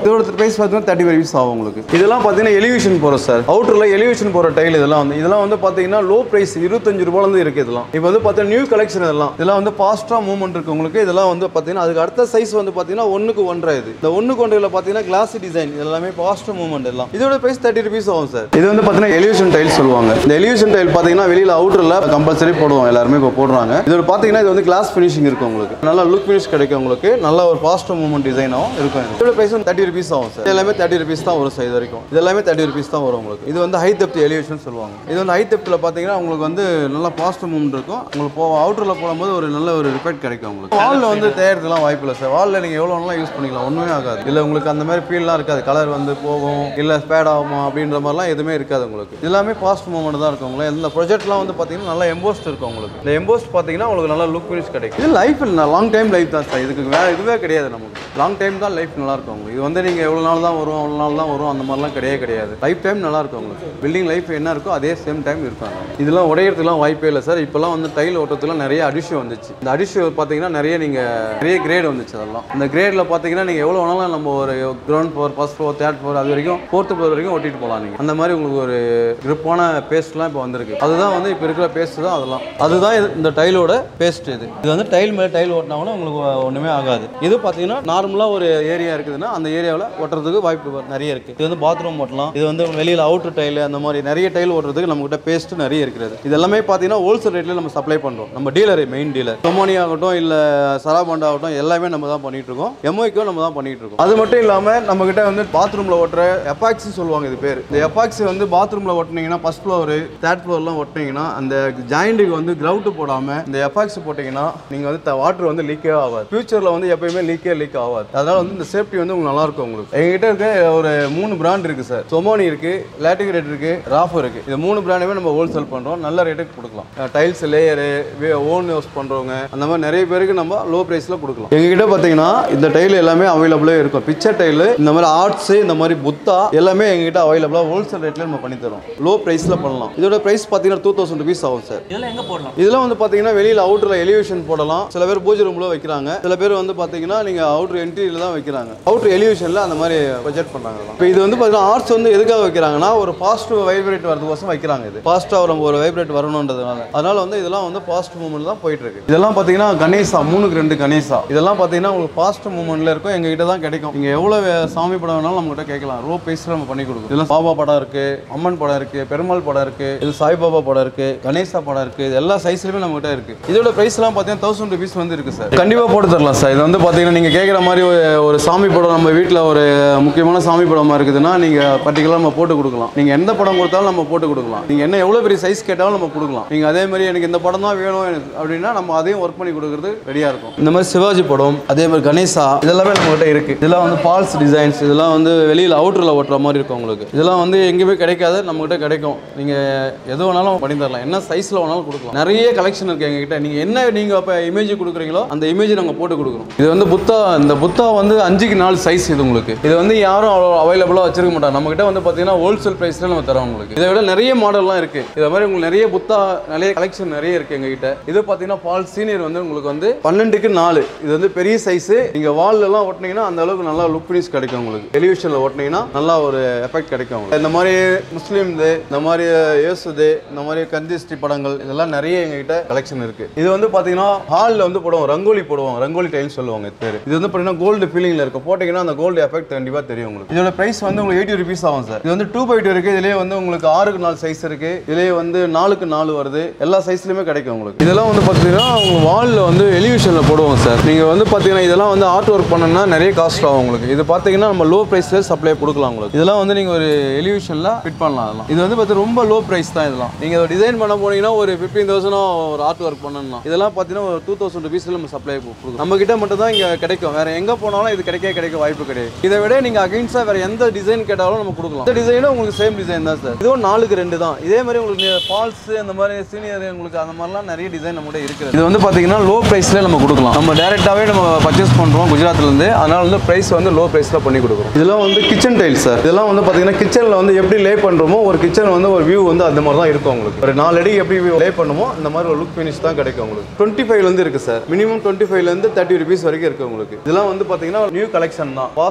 இதோட ப்ரைஸ் பார்த்தீங்கன்னா தேர்ட்டி ஃபைவ் ருபீஸ் ஆகும் உங்களுக்கு இதெல்லாம் பார்த்தீங்கன்னா எலிவேஷன் போகிறோம் சார் அவுட்டரில் எலிவேஷன் போகிற டைல் இதெல்லாம் வந்து இதெல்லாம் வந்து பார்த்தீங்கன்னா லோ ப்ரைஸ் இருபத்தஞ்சு ரூபாயிலேருந்து இருக்குது இதெல்லாம் இப்போ வந்து பார்த்தீங்கன்னா நியூ கலெக்ஷன் இதெல்லாம் இதெல்லாம் வந்து ஃபாஸ்ட்டாக மூவ்மெண்ட் இருக்கு உங்களுக்கு இதெல்லாம் வந்து பார்த்தீங்கன்னா அதுக்கு அடுத்த சைஸ் வந்து பார்த்தீங்கன்னா ஒன்றுக்கு ஒன்றரை இது இந்த ஒன்றுக்கு ஒன்றில் பார்த்தீங்கன்னா கிளாஸ் டிசைன் எல்லாமே ஃபாஸ்ட்டாக மூவ்மெண்ட் எல்லாம் இதோட ப்ரைஸ் தேர்ட்டி ருபீஸ் ஆகும் சார் இது வந்து பார்த்தீங்கன்னா எலிவேஷன் டைல் சொல்லுவாங்க இந்த எலிவேஷன் டைல் பார்த்தீங்கன்னா வெளியில் அவுட்டரில் கம்பல்சரி போடுவோம் எல்லாருமே இப்போ போடுறாங்க இதோட பார்த்தீங்கன்னா இது வந்து கிளாஸ் ஃபினிஷிங் இருக்கும் உங்களுக்கு நல்ல லுக் ஃபினிஷ் கிடைக்கும் உங்களுக்கு நல்ல ஒரு ஃபாஸ்ட்டாக மூவ்மெண்ட் டிசைனாகவும் இருக்கும் இது. இதோட ப்ரைஸ் வந்து தேர்ட்டி ருபீஸ் ஆகும் சார் இது எல்லாமே தேர்ட்டி ருபீஸ் தான் வரும் சார் இது வரைக்கும் இது எல்லாமே தேர்ட்டி ருபீஸ் தான் வரும் உங்களுக்கு இது வந்து ஹை தெப்ட் எலிவேஷன் சொல்லுவாங்க இது வந்து ஹை தெப்ட்டில் பார்த்தீங்கன்னா உங்களுக்கு வந்து நல்ல ஃபாஸ்ட் மூவ்மெண்ட் இருக்கும் உங்களுக்கு போ அவுட்டரில் போடும்போது ஒரு நல்ல ஒரு ரிப்பேட் கிடைக்கும் உங்களுக்கு வாலில் வந்து தேயறதுலாம் வாய்ப்பு இல்லை சார் வாலில் நீங்கள் எவ்வளோ வேணாலும் யூஸ் பண்ணிக்கலாம் ஒன்றுமே ஆகாது இல்லை உங்களுக்கு அந்த மாதிரி ஃபீல்லாம் இருக்காது கலர் வந்து போகும் இல்லை ஸ்பேட் ஆகுமா அப்படின்ற மாதிரிலாம் எதுவுமே இருக்காது உங்களுக்கு இது எல்லாமே ஃபாஸ்ட் மூவ்மெண்ட் தான் இருக்கும் உங்களுக்கு இந்த ப்ரொஜெக்ட்லாம் வந்து பார்த்தீங்கன்னா நல்லா எம்போஸ்ட் இருக்கும் உங்களுக்கு இந்த எம்போஸ்ட் பார்த்தீங்கன்னா உங்களுக்கு நல்ல லுக் ஃபினிஷ் கிடைக்கும் இது லைஃப் இல்லை லாங் டைம் லைஃப் தான் சார் இதுக்கு வேறு இதுவே கிடையாது நமக்கு லாங் டைம் தான் லைஃப் நல்லா இருக்கும் உங்களுக்கு இது வந்து நீங்கள் எவ்வளோ நாள் தான் வரும் அவ்வளோ நாள் தான் வரும் அந்த மாதிரிலாம் கிடையவே கிடையாது லைஃப் டைம் நல்லா இருக்கும் உங்களுக்கு பில்டிங் லைஃப் என்ன இருக்கோ அதே சேம் டைம் இருக்கும் இதெல்லாம் உடையறதுக்குலாம் வாய்ப்பே இல்லை சார் இப்போலாம் வந்து டைல் ஓட்டத்துக்குலாம் நிறைய அடிஷன் வந்துச்சு இந்த அடிஷன் பார்த்தீங்கன்னா நிறைய நீங்கள் நிறைய கிரேட் வந்துச்சு அதெல்லாம் இந்த கிரேடில் பார்த்தீங்கன்னா நீங்கள் எவ்வளோ வேணாலும் நம்ம ஒரு ground floor first floor third floor அது வரைக்கும் ஃபோர்த் ஃப்ளோர் வரைக்கும் ஒட்டிட்டு போகலாம் நீங்கள் அந்த மாதிரி உங்களுக்கு ஒரு கிரிப்பான பேஸ்ட்லாம் இப்போ வந்திருக்கு அதுதான் வந்து இப்போ இருக்கிற பேஸ்ட் தான் அதெல்லாம் அதுதான் இது- இந்த டைலோட பேஸ்ட் இது இது வந்து டைல் மேலே டைல் ஓட்டினா கூட உங்களுக்கு ஒன்றுமே ஆகாது இது பார்த்தீங்கன்னா நார்மலாக ஒரு ஏரியா இருக்குதுன்னா அந்த ஏரியாவில் ஒட்டுறதுக்கு வாய்ப்பு நிறைய இருக்குது இது வந்து பாத்ரூம் ஓட்டலாம் இது வந்து வெளியில் அவுட்டர் டைல் அந்த மாதிரி நிறைய டைல் ஓட்டுறதுக்கு நம்மகிட்ட பேஸ்ட் நிறைய இருக்கிறது இது எல்லாமே பார்த்தீங்கன்னா ஹோல்சேல் ரேட்டில் நம்ம சப்ளை பண்ணுறோம் நம்ம டீலர் மெயின் டீலர் டொமோனி ஆகட்டும் இல்லை சராபாண்டா ஆகட்டும் எல்லாமே நம்ம தான் பண்ணிட்டு இருக்கோம் எம்ஓய்க்கும் நம்ம தான் பண்ணிட்டு இருக்கோம் அது மட்டும் இல்லாமல் நம்ம கிட்ட வந்து பாத்ரூமில் ஓட்டுற எப்பாக்சி சொல்லுவாங்க இது பேர் இந்த எப்பாக்சி வந்து பாத்ரூமில் ஒட்டினீங்கன்னா ஃபர்ஸ்ட் ஃப்ளோர் தேர்ட் ஃப்ளோர்லாம் ஒட்டினீங்கன்னா அந்த ஜாயிண்ட்டுக்கு வந்து கிரவுட் போடாமல் இந்த எப்பாக்சி போட்டிங்கன்னா நீங்கள் வந்து வாட்டர் வந்து லீக்கே ஆகாது ஃபியூச்சரில் வந்து எப்பயுமே லீக்கே லீக் ஆகாது அதனால வந்து இந்த சேஃப்டி வந்து உங்களுக்கு நல்லா இருக்கும் உங்களுக்கு எங்ககிட்ட இருக்க ஒரு மூணு பிராண்ட் இருக்கு சார் சொமோனி இருக்கு லேட்டிகிரேட் இருக்கு ராஃபோ இருக்கு இது மூணு பிராண்டுமே நம்ம ஹோல்சேல் பண்றோம் நல்ல ரேட்டுக்கு கொடுக்கலாம் டைல்ஸ் லேயரு ஓன் யூஸ் பண்றவங்க அந்த மாதிரி நிறைய பேருக்கு நம்ம லோ பிரைஸ்ல கொடுக்கலாம் எங்ககிட்ட பார்த்தீங்கன்னா இந்த டைல் எல்லாமே அவைலபிளே இருக்கும் பிக்சர் டைல் இந்த மாதிரி ஆர்ட்ஸ் இந்த மாதிரி புத்தா எல்லாமே எங்ககிட்ட அவைலபிளா ஹோல்சேல் ரேட்ல நம்ம பண்ணி தரோம் லோ பிரைஸ்ல பண்ணலாம் இதோட பிரைஸ் பார்த்தீங்கன்னா டூ தௌசண்ட் ருபீஸ் ஆகும் சார் இதெல்லாம் எங்க போடலாம் இதெல்லாம் வந்து பார்த்தீங்கன்னா வெளியில் அவுட்டரில் எலிவேஷன் போடலாம் சில பேர் பூஜை ரூமில் வைக்கிறாங்க சில பேர் வந்து பார்த்தீங்கன்னா நீங்கள் அவுட்டர் என்ட்ரியில் தான் வைக்கிறாங்க அவுட்டர் எலிவேஷனில் அந்த மாதிரி பட்ஜெட் பண்ணுறாங்க இப்போ இது வந்து பார்த்தீங்கன்னா ஆர்ட்ஸ் வந்து எதுக்காக வைக்கிறாங்கன்னா ஒரு பாசிட்டிவ் வைப்ரேட் வரதுக்கோசம் வைக்கிறாங்க இது பாசிட்டிவாக நம்ம ஒரு வைப்ரேட் வரணுன்றதுனால அதனால வந்து இதெல்லாம் வந்து பாசிட்டிவ் மூமெண்ட் தான் போயிட்டு இருக்கு இதெல்லாம் பார்த்தீங்கன்னா கணேசா மூணுக்கு ரெண்டு கணேசா இதெல்லாம் பார்த்தீங்கன்னா உங்களுக்கு பாசிட்டிவ் மூமெண்ட்ல இருக்கும் எங்ககிட்ட தான் கிடைக்கும் நீங்கள் எவ்வளோ சாமி படம் வேணாலும் நம்மகிட்ட கேட்கலாம் ரோ பேஸில் நம்ம பண்ணி கொடுக்கும் இதெல்லாம் பாபா படம் இருக்கு அம்மன் படம் இருக்கு பெருமாள் படம் இருக்கு இது சாய்பாபா படம் இருக்கு கணேசா படம் இருக்கு இது எல்லா சைஸ்லயுமே நம்ம கிட்ட இருக்கு இதோட பிரைஸ்லாம் பார்த்தீங்கன்னா தௌசண்ட் ருபீஸ் வந்து இருக்கு சார் கண்டிப்பாக போட்டு தரலாம் சார் இது வந்து பார்த்தீங்கன்னா நீங்கள் கேட்குற மாதிரி ஒரு- ஒரு சாமி படம் நம்ம வீட்டில் ஒரு முக்கியமான சாமி படமா இருக்குதுன்னா நீங்கள் பர்டிகுலராக நம்ம போட்டு கொடுக்கலாம் நீங்கள் எந்த படம் கொடுத்தாலும் நம்ம போட்டு கொடுக்கலாம் நீங்கள் என்ன எவ்வளோ பெரிய சைஸ் கேட்டாலும் நம்ம கொடுக்கலாம் நீங்கள் அதே மாதிரி எனக்கு இந்த படம் தான் வேணும் எனக்கு அப்படின்னா நம்ம அதையும் ஒர்க் பண்ணி கொடுக்குறது ரெடியாக இருக்கும் இந்த மாதிரி சிவாஜி படம் அதே மாதிரி கணேசா இதெல்லாமே நம்மகிட்ட இருக்கு இதெல்லாம் வந்து ஃபால்ஸ் டிசைன்ஸ் இதெல்லாம் வந்து வெளியில் அவுட்டரில் ஓட்டுற மாதிரி இருக்கும் உங்களுக்கு இதெல்லாம் வந்து எங்கேயுமே கிடைக்காது நம்மகிட்ட கிடைக்கும் நீங்கள் எது வேணாலும் பண்ணி தரலாம் என்ன சைஸில் வேணாலும் கொடுக்கலாம் நிறைய கலெக்ஷன் இருக்கு எங்ககிட்ட நீங்கள் என்ன நீங்கள் இப்போ இமேஜ் கொடுக்குறீங்களோ அந்த இமேஜ் நாங்கள் போட்டு கொடுக்குறோம் இது வந்து புத்தா இந்த புத்தா வந்து அஞ்சுக்கு நாலு சைஸ் இது உங்களுக்கு இது வந்து யாரும் அவ்வளோ அவைலபிளாக வச்சிருக்க மாட்டாங்க நம்மகிட்ட வந்து பார்த்தீங்கன்னா ஹோல்சேல் ப்ரைஸில் நம்ம தரோம் உங்களுக்கு இதை விட நிறைய மாடல்லாம் இருக்கு இதை மாதிரி உங்களுக்கு நிறைய புத்தா நிறைய கலெக்ஷன் நிறைய இருக்கு எங்ககிட்ட இது பார்த்தீங்கன்னா பால் சீனியர் வந்து உங்களுக்கு வந்து பன்னெண்டுக்கு நாலு இது வந்து பெரிய சைஸ் நீங்க வால்ல எல்லாம் ஒட்டினீங்கன்னா அந்த அளவுக்கு நல்லா லுக் ஃபினிஷ் கிடைக்கும் உங்களுக்கு டெலிவிஷன்ல ஒட்டினீங்கன்னா நல்லா ஒரு எஃபெக்ட் கிடைக்கும் உங்களுக்கு இந்த மாதிரி முஸ்லீம் இந்த மாதிரி இயேசுது இந்த மாதிரி கந்திஸ்டி படங்கள் இதெல்லாம் நிறைய எங்ககிட்ட கலெக்ஷன் இருக்கு இது வந்து பாத்தீங்கன்னா ஹாலில் வந்து போடுவோம் ரங்கோலி போடுவோம் ரங்கோலி டைல் சொல்லுவாங்க இது பேரு இது வந்து பாத்தீங்கன்னா கோல்டு ஃபீலிங்ல இருக்கும் போட்டீங்கன்னா அந்த கோல்டு எஃபெக்ட் கண்டிப்பா தெரியும் உங்களுக்கு இதோட பிரைஸ் வந்து உங்களுக்கு எயிட்டி ருபீஸ் ஆகும் சார் இது வந்து டூ பை டூ இருக்கு இதுலயே வந்து உங்களுக்கு ஆறுக்கு நாலு சைஸ் இருக்கு இதுலயே வந்து நாலுக்கு நாலு வருது எல்லா சைஸ்லயுமே கிடைக்கும் உங்களுக்கு இதெல்லாம் வந்து பாத்தீங்கன்னா உங்க வால்ல வந்து எலிவேஷன்ல போடுவோம் சார் நீங்க வந்து பாத்தீங்கன்னா இதெல்லாம் வந்து ஆர்ட் ஒர்க் பண்ணணும்னா நிறைய காஸ்ட் ஆகும் உங்களுக்கு இது பாத்தீங்கன்னா நம்ம லோ பிரைஸ்ல சப்ளை கொடுக்கலாம் உங்களுக்கு இதெல்லாம் வந்து நீங்க ஒரு எலிவேஷன்ல ஃபிட் பண்ணலாம் அதெல்லாம் இது வந்து பார்த்து ரொம்ப லோ பிரைஸ் தான் இதெல்லாம் நீங்க டிசைன் பண்ண போனீங்கன்னா ஒரு ஃபிஃப்டீன் தௌசண்ட் ஒரு ஆர்ட் ஒர்க் பண்ணணும்னா இதெல்லாம் பாத்தீங்கன்னா ஒரு டூ தௌசண்ட் ருபீஸ்ல நம்ம சப்ளை கொடுக்கும் நம்ம கிட்ட மட்டும் தான் இங்க கிடைக்கும் வேற எங்க போனாலும் இது கிடைக்க கிடைக்க வாய்ப்பு கிடையாது இதை விட நீங்க அகைன்ஸ்டா வேற எந்த டிசைன் கேட்டாலும் நம்ம கொடுக்கலாம் இந்த டிசைனும் உங்களுக்கு சேம் டிசைன் தான் சார் இதுவும் நாலுக்கு ரெண்டு தான் இதே மாதிரி உங்களுக்கு ஃபால்ஸ் அந்த மாதிரி சீனியர் உங்களுக்கு அந்த மாதிரிலாம் நிறைய டிசைன் நம்ம கிட்ட இருக்குது இது வந்து பாத்தீங்கன்னா லோ பிரைஸ்ல நம்ம கொடுக்கலாம் நம்ம டேரெக்டாவே நம்ம பர்ச்சேஸ் பண்றோம் குஜராத்ல இருந்து அதனால வந்து பிரைஸ் வந்து லோ பிரைஸ்ல பண்ணி கொடுக்குறோம் இதெல்லாம் வந்து கிச்சன் டைல்ஸ் சார் இதெல்லாம் வந்து பாத்தீங்கன்னா கிச்சன்ல வந்து எப்படி லே பண்றோமோ ஒரு கிச்சன் வந்து ஒரு வியூ வந்து அந்த மாதிரி தான் இருக்கும் உங்களுக்கு ஒரு நாலு அடி எப்படி லே பண்ணுமோ இந்த மாதிரி ஒரு லுக் ஃபினிஷ் தான் கிடைக்கும் உங்களுக்கு டுவெண்ட்டி ஃபைவ்ல இருந்து இருக்கு சார் மினிமம் டுவெண்ட்டி ஃபைவ்ல இருந்து தேர்ட்டி ருபீஸ் வரைக்கும் இருக்கு உங்களுக்கு இதெல்லாம் வந்து பாத்தீங்கன்னா நியூ கலெக்ஷன் தான்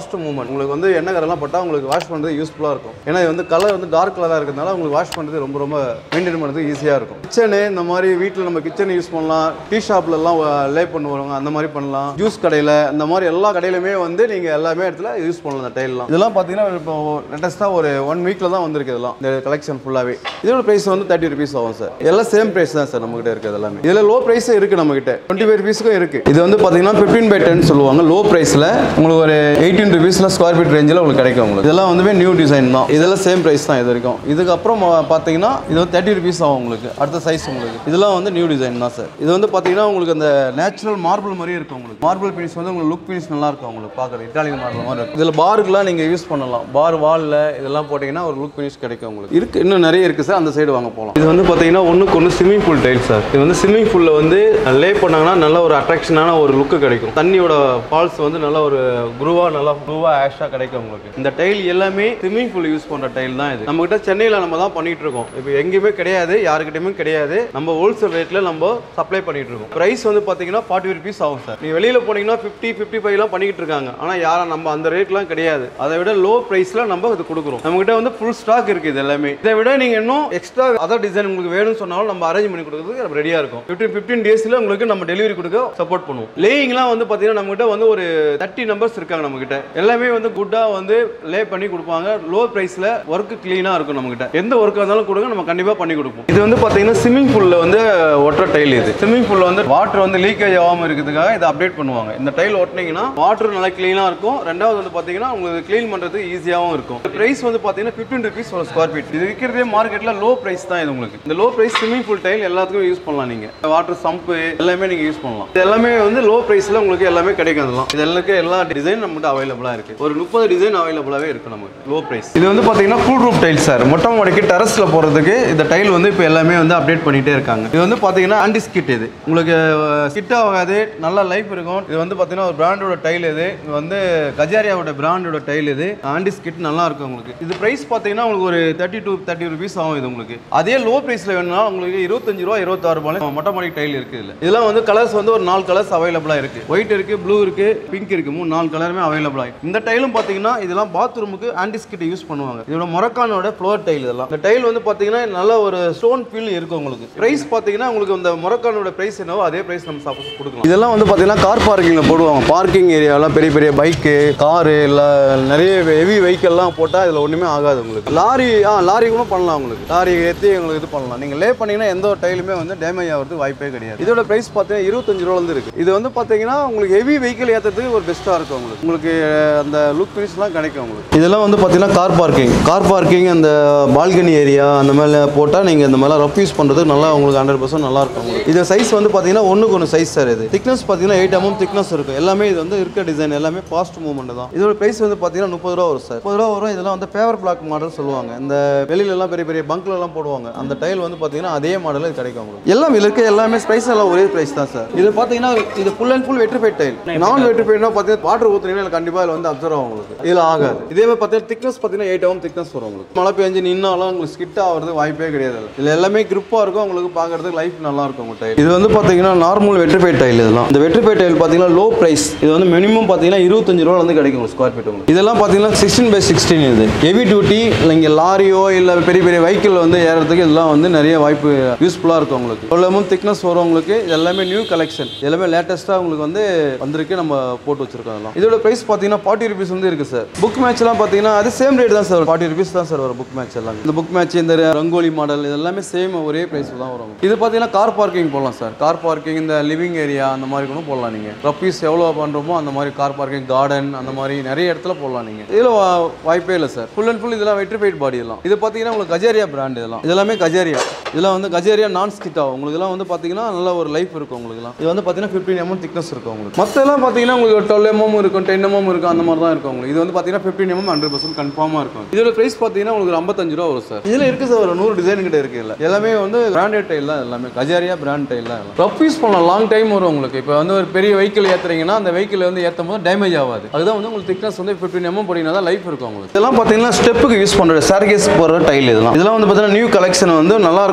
ஃபாஸ்ட் மூவ்மெண்ட் உங்களுக்கு வந்து எண்ணெய் கரெல்லாம் பட்டால் உங்களுக்கு வாஷ் பண்ணுறது யூஸ்ஃபுல்லாக இருக்கும் ஏன்னா இது வந்து கலர் வந்து டார்க் கலராக இருக்கிறதுனால உங்களுக்கு வாஷ் பண்ணுறது ரொம்ப ரொம்ப மெயின்டைன் பண்ணுறது ஈஸியாக இருக்கும் கிச்சனு இந்த மாதிரி வீட்டில் நம்ம கிச்சன் யூஸ் பண்ணலாம் டீ ஷாப்லலாம் லே பண்ணுவாங்க அந்த மாதிரி பண்ணலாம் ஜூஸ் கடையில் இந்த மாதிரி எல்லா கடையிலுமே வந்து நீங்கள் எல்லாமே இடத்துல யூஸ் பண்ணலாம் இந்த டைல்லாம் இதெல்லாம் பார்த்தீங்கன்னா இப்போ லேட்டஸ்ட்டாக ஒரு ஒன் வீக்கில் தான் வந்திருக்கு இதெல்லாம் இந்த கலெக்ஷன் ஃபுல்லாகவே இதோட ப்ரைஸ் வந்து தேர்ட்டி ருபீஸ் ஆகும் சார் எல்லாம் சேம் ப்ரைஸ் தான் சார் நம்மகிட்ட இருக்குது எல்லாமே இதில் லோ ப்ரைஸும் இருக்குது நம்மகிட்ட டுவெண்ட்டி ஃபைவ் ருபீஸுக்கும் இருக்குது இது வந்து பார்த்தீங்கன்னா ஃபிஃப்டீன் பை டென் சொல்லுவாங்க லோ ப்ரைஸில் உங்களுக்கு ஒரு எயிட்டீன் ருபீஸில் ஸ்கொயர் ஃபீட் ரேஞ்சில் உங்களுக்கு கிடைக்கும் உங்களுக்கு இதெல்லாம் வந்து நியூ டிசைன் தான் இதெல்லாம் சேம் ப்ரைஸ் தான் இது வரைக்கும் இதுக்கப்புறம் ம- பார்த்தீங்கன்னா இது வந்து தேர்ட்டி ருபீஸ் ஆகும் உங்களுக்கு அடுத்த சைஸ் உங்களுக்கு இதெல்லாம் வந்து நியூ டிசைன் தான் சார் இது வந்து பார்த்தீங்கன்னா உங்களுக்கு அந்த நேச்சுரல் மார்பிள் மாதிரியே இருக்கும் உங்களுக்கு மார்பிள் ஃபினிஷ் வந்து உங்களுக்கு லுக் ஃபினிஷ் நல்லா இருக்கும் உங்களுக்கு பார்க்குறது இட்டாலியன் மார்பிள் மாதிரி இருக்கும் இதில் பாருக்குலாம் நீங்கள் யூஸ் பண்ணலாம் பார் வாலில் இதெல்லாம் போட்டிங்கன்னா ஒரு லுக் ஃபினிஷ் கிடைக்கும் உங்களுக்கு இருக்கு இன்னும் நிறைய இருக்குது சார் அந்த சைடு வாங்க போகலாம் இது வந்து பார்த்தீங்கன்னா ஒன்றுக்கு ஒன்று ஸ்விம்மிங் பூல் டைல் சார் இது வந்து ஸ்விம்மிங் பூலில் வந்து லே பண்ணாங்கன்னா நல்ல ஒரு அட்ராக்ஷனான ஒரு லுக்கு கிடைக்கும் தண்ணியோட ஃபால்ஸ் வந்து நல்ல ஒரு குருவா நல்லா குருவா ஆஷாக கிடைக்கும் உங்களுக்கு இந்த டைல் எல்லாமே ஸ்விம்மிங் பூல் யூஸ் பண்ணுற டைல் தான் இது நம்ம கிட்ட சென்னையில் நம்ம தான் பண்ணிட்டு இருக்கோம் இப்போ எங்கேயுமே கிடையாது யாருக்கிட்டையுமே கிடையாது நம்ம ஹோல்சேல் ரேட்டில் நம்ம சப்ளை பண்ணிட்டு இருக்கோம் ப்ரைஸ் வந்து பார்த்தீங்கன்னா ஃபார்ட்டி ருபீஸ் ஆகும் சார் நீங்கள் வெளியில் போனீங்கன்னா ஃபிஃப்டி ஃபிஃப்டி ஃபைவ்லாம் பண்ணிக்கிட்டு இருக்காங்க ஆனால் யாரும் நம்ம அந்த ரேட்லாம் கிடையாது அதை விட லோ ப்ரைஸில் நம்ம இது கொடுக்குறோம் நம்ம கிட்ட வந்து ஃபுல் ஸ்டாக் இருக்குது இது எல்லாமே இதை விட நீங்கள் இன்னும் எக்ஸ்ட்ரா அதர் டிசைன் உங்களுக்கு வேணும்னு சொன்னாலும் நம்ம அரேஞ்ச் பண்ணி கொடுக்குறதுக்கு நம்ம ரெடியாக இருக்கும் ஃபிஃப்டின் ஃபிஃப்டின் டேஸில் உங்களுக்கு நம்ம டெலிவரி கொடுக்க சப்போர்ட் பண்ணுவோம் லேயிங்லாம் வந்து பார்த்தீங்கன்னா நம்மகிட்ட வந்து ஒரு தேர்ட்டி நம்பர்ஸ் இருக்காங்க நம்மகிட்ட எல்லாமே வந்து குட்டாக வந்து லே பண்ணி கொடுப்பாங்க லோ ப்ரைஸில் ஒர்க் க்ளீனாக இருக்கும் நம்மகிட்ட எந்த ஒர்க்காக இருந்தாலும் கொடுங்க நம்ம கண்டிப்பாக பண்ணி கொடுப்போம் இது வந்து பார்த்தீங்கன்னா ஸ்விம்மிங் பூலில் வந்து ஒட்டுற டைல் இது ஸ்விம்மிங் பூலில் வந்து வாட்டர் வந்து லீக்கேஜ் ஆகாமல் இருக்கிறதுக்காக இதை அப்டேட் பண்ணுவாங்க இந்த டைல் ஒட்டினீங்கன்னா வாட்டர் நல்லா க்ளீனாக இருக்கும் ரெண்டாவது வந்து பார்த்தீங்கன்னா உங்களுக்கு க்ளீன் பண்ணுறதுக்கு ஈஸியாகவும் இருக்கும் ப்ரைஸ் வந்து பார்த்தீங்கன்னா ஃபிஃப்டின் ருபீஸ் ஒரு ஸ்கொயர் ஃபீட் இது விற்கிறதே மார்க்கெட்டில் லோ ப்ரைஸ் தான் இது உங்களுக்கு இந்த low price swimming pool tile எல்லாத்துக்கும் யூஸ் பண்ணலாம் நீங்கள் வாட்டர் சம்பு எல்லாமே நீங்கள் யூஸ் பண்ணலாம் இது எல்லாமே வந்து லோ ப்ரைஸில் உங்களுக்கு எல்லாமே கிடைக்கும் அதெல்லாம் இது எல்லாமே எல்லா டிசைன் நம்மகிட்ட அவைலபிளாக இருக்குது ஒரு முப்பது டிசைன் அவைலபிளாகவே இருக்குது நமக்கு லோ ப்ரைஸ் இது வந்து பார்த்தீங்கன்னா ஃபுல் ரூப் டைல் சார் மொட்டை மாடிக்கு டெரஸில் போகிறதுக்கு இந்த டைல் வந்து இப்போ எல்லாமே வந்து அப்டேட் பண்ணிகிட்டே இருக்காங்க இது வந்து பார்த்தீங்கன்னா ஆன்டி ஸ்கிட் இது உங்களுக்கு ஸ்கிட் ஆகாது நல்ல லைஃப் இருக்கும் இது வந்து பார்த்தீங்கன்னா ஒரு பிராண்டோட டைல் இது இது வந்து கஜாரியாவோட பிராண்டோட டைல் இது ஆன்டி ஸ்கிட் நல்லா இருக்கும் உங்களுக்கு இது ப்ரைஸ் பார்த்தீங்கன்னா உங்களுக்கு ஒரு தேர்ட்டி டு தேர்ட்டி ருபீஸ் ஆகும் இது உங்களுக்கு அதே லோ ப்ரைஸில் வேணும்னா உங்களுக்கு இருபத்தஞ்சு ரூபா இருபத்தாறு ரூபாய் மொட்டை மாடி டைல் இருக்குது இதில் இதெல்லாம் வந்து கலர்ஸ் வந்து ஒரு நாலு கலர்ஸ் அவைலபிளாக இருக்குது ஒயிட் இருக்குது ப்ளூ இருக்குது பிங்க் இருக்குது மூணு நாலு கலருமே அவைலபிளாக இந்த டைலும் பார்த்தீங்கன்னா இதெல்லாம் பாத்ரூமுக்கு ஆன்டிஸ்கிட் யூஸ் பண்ணுவாங்க இதோட மொரக்கானோட ஃப்ளோர் டைல் இதெல்லாம் இந்த டைல் வந்து பார்த்தீங்கன்னா நல்ல ஒரு ஸ்டோன் ஃபீல் இருக்கும் உங்களுக்கு பிரைஸ் பார்த்தீங்கன்னா உங்களுக்கு இந்த மொரக்கானோட பிரைஸ் என்னவோ அதே பிரைஸ் நம்ம சப்போஸ் கொடுக்கலாம் இதெல்லாம் வந்து பார்த்தீங்கன்னா கார் பார்க்கிங்கில் போடுவாங்க பார்க்கிங் ஏரியாலாம் பெரிய பெரிய பைக்கு காரு இல்லை நிறைய ஹெவி வெஹிக்கல்லாம் போட்டால் இதில் ஒன்றுமே ஆகாது உங்களுக்கு லாரி ஆ லாரி கூட பண்ணலாம் உங்களுக்கு லாரி ஏற்றி உங்களுக்கு இது பண்ணலாம் நீங்கள் லே பண்ணீங்கன்னா எந்த ஒரு டைலுமே வந்து டேமேஜ் ஆகிறதுக்கு வாய்ப்பே கிடையாது இதோட பிரைஸ் பார்த்தீங்கன்னா இருபத்தஞ்சு ரூபாலேருந்து இருக்குது இது வந்து பார்த்தீங்கன்னா உங்களுக்கு ஹெவி வெஹிக்கிள் ஏற்றுறதுக்கு ஒரு பெஸ்ட்டாக இருக்கும் உங்களுக்கு உங்களுக்கு அஹ், அந்த லுக் ஃபினிஷ்லாம் கிடைக்கும் உங்களுக்கு இதெல்லாம் வந்து பார்த்தீங்கன்னா கார் பார்க்கிங் கார் பார்க்கிங் அந்த பால்கனி ஏரியா அந்த மாதிரி போட்டால் நீங்கள் இந்த மாதிரிலாம் ரஃப் யூஸ் பண்ணுறதுக்கு நல்லா உங்களுக்கு ஹண்ட்ரட் பர்சன்ட் நல்லா இருக்கும் உங்களுக்கு இது சைஸ் வந்து பார்த்தீங்கன்னா ஒன்றுக்கு ஒன்று சைஸ் சார் இது திக்னஸ் பார்த்தீங்கன்னா எயிட் எம்எம் திக்னஸ் இருக்கும் எல்லாமே இது வந்து இருக்க டிசைன் எல்லாமே ஃபாஸ்ட் மூவ்மெண்ட் தான் இதோட பிரைஸ் வந்து பார்த்தீங்கன்னா முப்பது ரூபா வரும் சார் முப்பது ரூபா வரும் இதெல்லாம் வந்து பேவர் பிளாக் மாடல் சொல்லுவாங்க இந்த வெளியில எல்லாம் பெரிய பெரிய பங்க்ல எல்லாம் போடுவாங்க அந்த டைல் வந்து பார்த்தீங்கன்னா அதே மாடல் இது கிடைக்கும் உங்களுக்கு எல்லாம் இதுல இருக்க எல்லாமே பிரைஸ் எல்லாம் ஒரே பிரைஸ் தான் சார் இது பார்த்தீங்கன்னா இது full and full vitrified tile non வெட்ரிஃபைட்னா பார்த்தீங்கன்னா வாட்டர் ஊற்றுனீங்கன்னா கண்டிப்பாக இதில் வந்து அப்சர்வ் ஆகும் உங்களுக்கு இதில் ஆகாது இதே மாதிரி பார்த்தீங்கன்னா திக்னஸ் பார்த்தீங்கன்னா எயிட் எம்எம் திக்னஸ் வரும் உங்களுக்கு மழை பெஞ்சு நின்னாலும் உங்களுக்கு ஸ்கிட் ஆகிறது வாய்ப்பே கிடையாது இதில் எல்லாமே கிரிப்பாக இருக்கும் உங்களுக்கு பார்க்கறதுக்கு லைஃப் நல்லா இருக்கும் உங்கள் டைல் இது வந்து பார்த்தீங்கன்னா நார்மல் வெட்ரிஃபைட் டைல் இதெல்லாம் இந்த வெட்ரிஃபைட் டைல் பார்த்தீங்கன்னா லோ பிரைஸ் இது வந்து மினிமம் பார்த்தீங்கன்னா இருபத்தஞ்சு ரூபா வந்து கிடைக்கும் ஸ்கொயர் ஃபீட் உங்களுக்கு இதெல்லாம் பார்த்தீங்கன்னா சிக்ஸ்டீன் பை சிக்ஸ்டீன் இது ஹெவி டியூட்டி இல்லை இங்கே லாரியோ இல்லை பெரிய பெரிய வெஹிக்கிள் வந்து ஏறதுக்கு இதெல்லாம் வந்து நிறைய வாய்ப்பு யூஸ்ஃபுல்லாக இருக்கும் உங்களுக்கு எவ்வளோ திக்னஸ் வரும் உங்களுக்கு இது எல்லாமே நியூ கலெக்ஷன் எல்லாமே லேட்டஸ்ட்டாக உங்களுக்கு வந்து வந்திருக்கு நம்ம போட்டு வச்சிருக்கோம் அதெல்லாம் இதோட ப்ரைஸ் பார்த்தீங்கன்னா ஃபார்ட்டி ருபீஸ் வந்து இருக்குது சார் புக் மேட்ச்லாம் பார்த்தீங்கன்னா அது சேம் ரேட் தான் சார் ஃபார்ட்டி ருபீஸ் தான் சார் வரும் புக் மேட்ச் எல்லாம் இந்த புக் மேட்ச் இந்த ரங்கோலி மாடல் இது எல்லாமே சேம் ஒரே ப்ரைஸ் தான் வரும் இது பார்த்தீங்கன்னா கார் பார்க்கிங் போடலாம் சார் கார் பார்க்கிங் இந்த லிவிங் ஏரியா அந்த மாதிரி கூட போடலாம் நீங்கள் ரப்பீஸ் எவ்வளோ பண்ணுறோமோ அந்த மாதிரி கார் பார்க்கிங் கார்டன் அந்த மாதிரி நிறைய இடத்துல போடலாம் நீங்கள் இதில் வா- வாய்ப்பே இல்லை சார் ஃபுல் அண்ட் ஃபுல் இதெல்லாம் வெட்ரிஃபைட் பாடி எல்லாம் இது பார்த்தீங்கன்னா உங்களுக்கு கஜேரியா பிராண்ட் இதெல்லாம் இதெல்லாமே கஜேரியா இதெல்லாம் வந்து கஜேரியா நான் ஸ்கிட் ஆகும் உங்களுக்கு இதெல்லாம் வந்து பார்த்தீங்கன்னா நல்ல ஒரு லைஃப் இருக்கும் உங்களுக்குலாம் இது வந்து பார்த்தீங்கன்னா ஃபிஃப்டின் எம்எம் திக்னஸ் இருக்கும் உங்களுக்கு மற்றெல்லாம் பார்த்தீங்கன்னா உங்களுக்கு டுவெல் எம்எம் இருக்கும் டென் எம்எம் இருக்கும் அந்த மாதிரி தான் இருக்கும் உங்களுக்கு இது வந்து பார்த்தீங்கன்னா ஃபிஃப்டின் எம்எம் ஹண்ட்ரட் பர்சன்ட் கன்ஃபார்மாக இருக்கும் இதோட ப்ரைஸ் பார்த்தீங்கன்னா உங்களுக்கு ஒரு ஐம்பத்தஞ்சு ரூபா வரும் சார் இதில் இருக்குது சார் ஒரு நூறு டிசைன் கிட்ட இருக்கு இல்லை எல்லாமே வந்து பிராண்டட் டைல் தான் எல்லாமே கஜாரியா பிராண்ட் டைல் தான் ரஃப் யூஸ் பண்ணலாம் லாங் டைம் வரும் உங்களுக்கு இப்போ வந்து ஒரு பெரிய வெஹிக்கிள் ஏற்றுறீங்கன்னா அந்த வெஹிக்கிள் வந்து ஏற்றும் போது டேமேஜ் ஆகாது அதுதான் வந்து உங்களுக்கு திக்னஸ் வந்து ஃபிஃப்டின் எம்எம் போட்டிங்கன்னா தான் லைஃப் இருக்கும் உங்களுக்கு இதெல்லாம் பார்த்தீங்கன்னா ஸ்டெப்புக்கு யூஸ் பண்ணுற சார்கேஸ் போடுற டைல் இதெல்லாம் இதெல்லாம் வந்து பார்த்தீங்கன்னா நியூ கலெக்ஷன் வந்து நல்லா இருக்கும்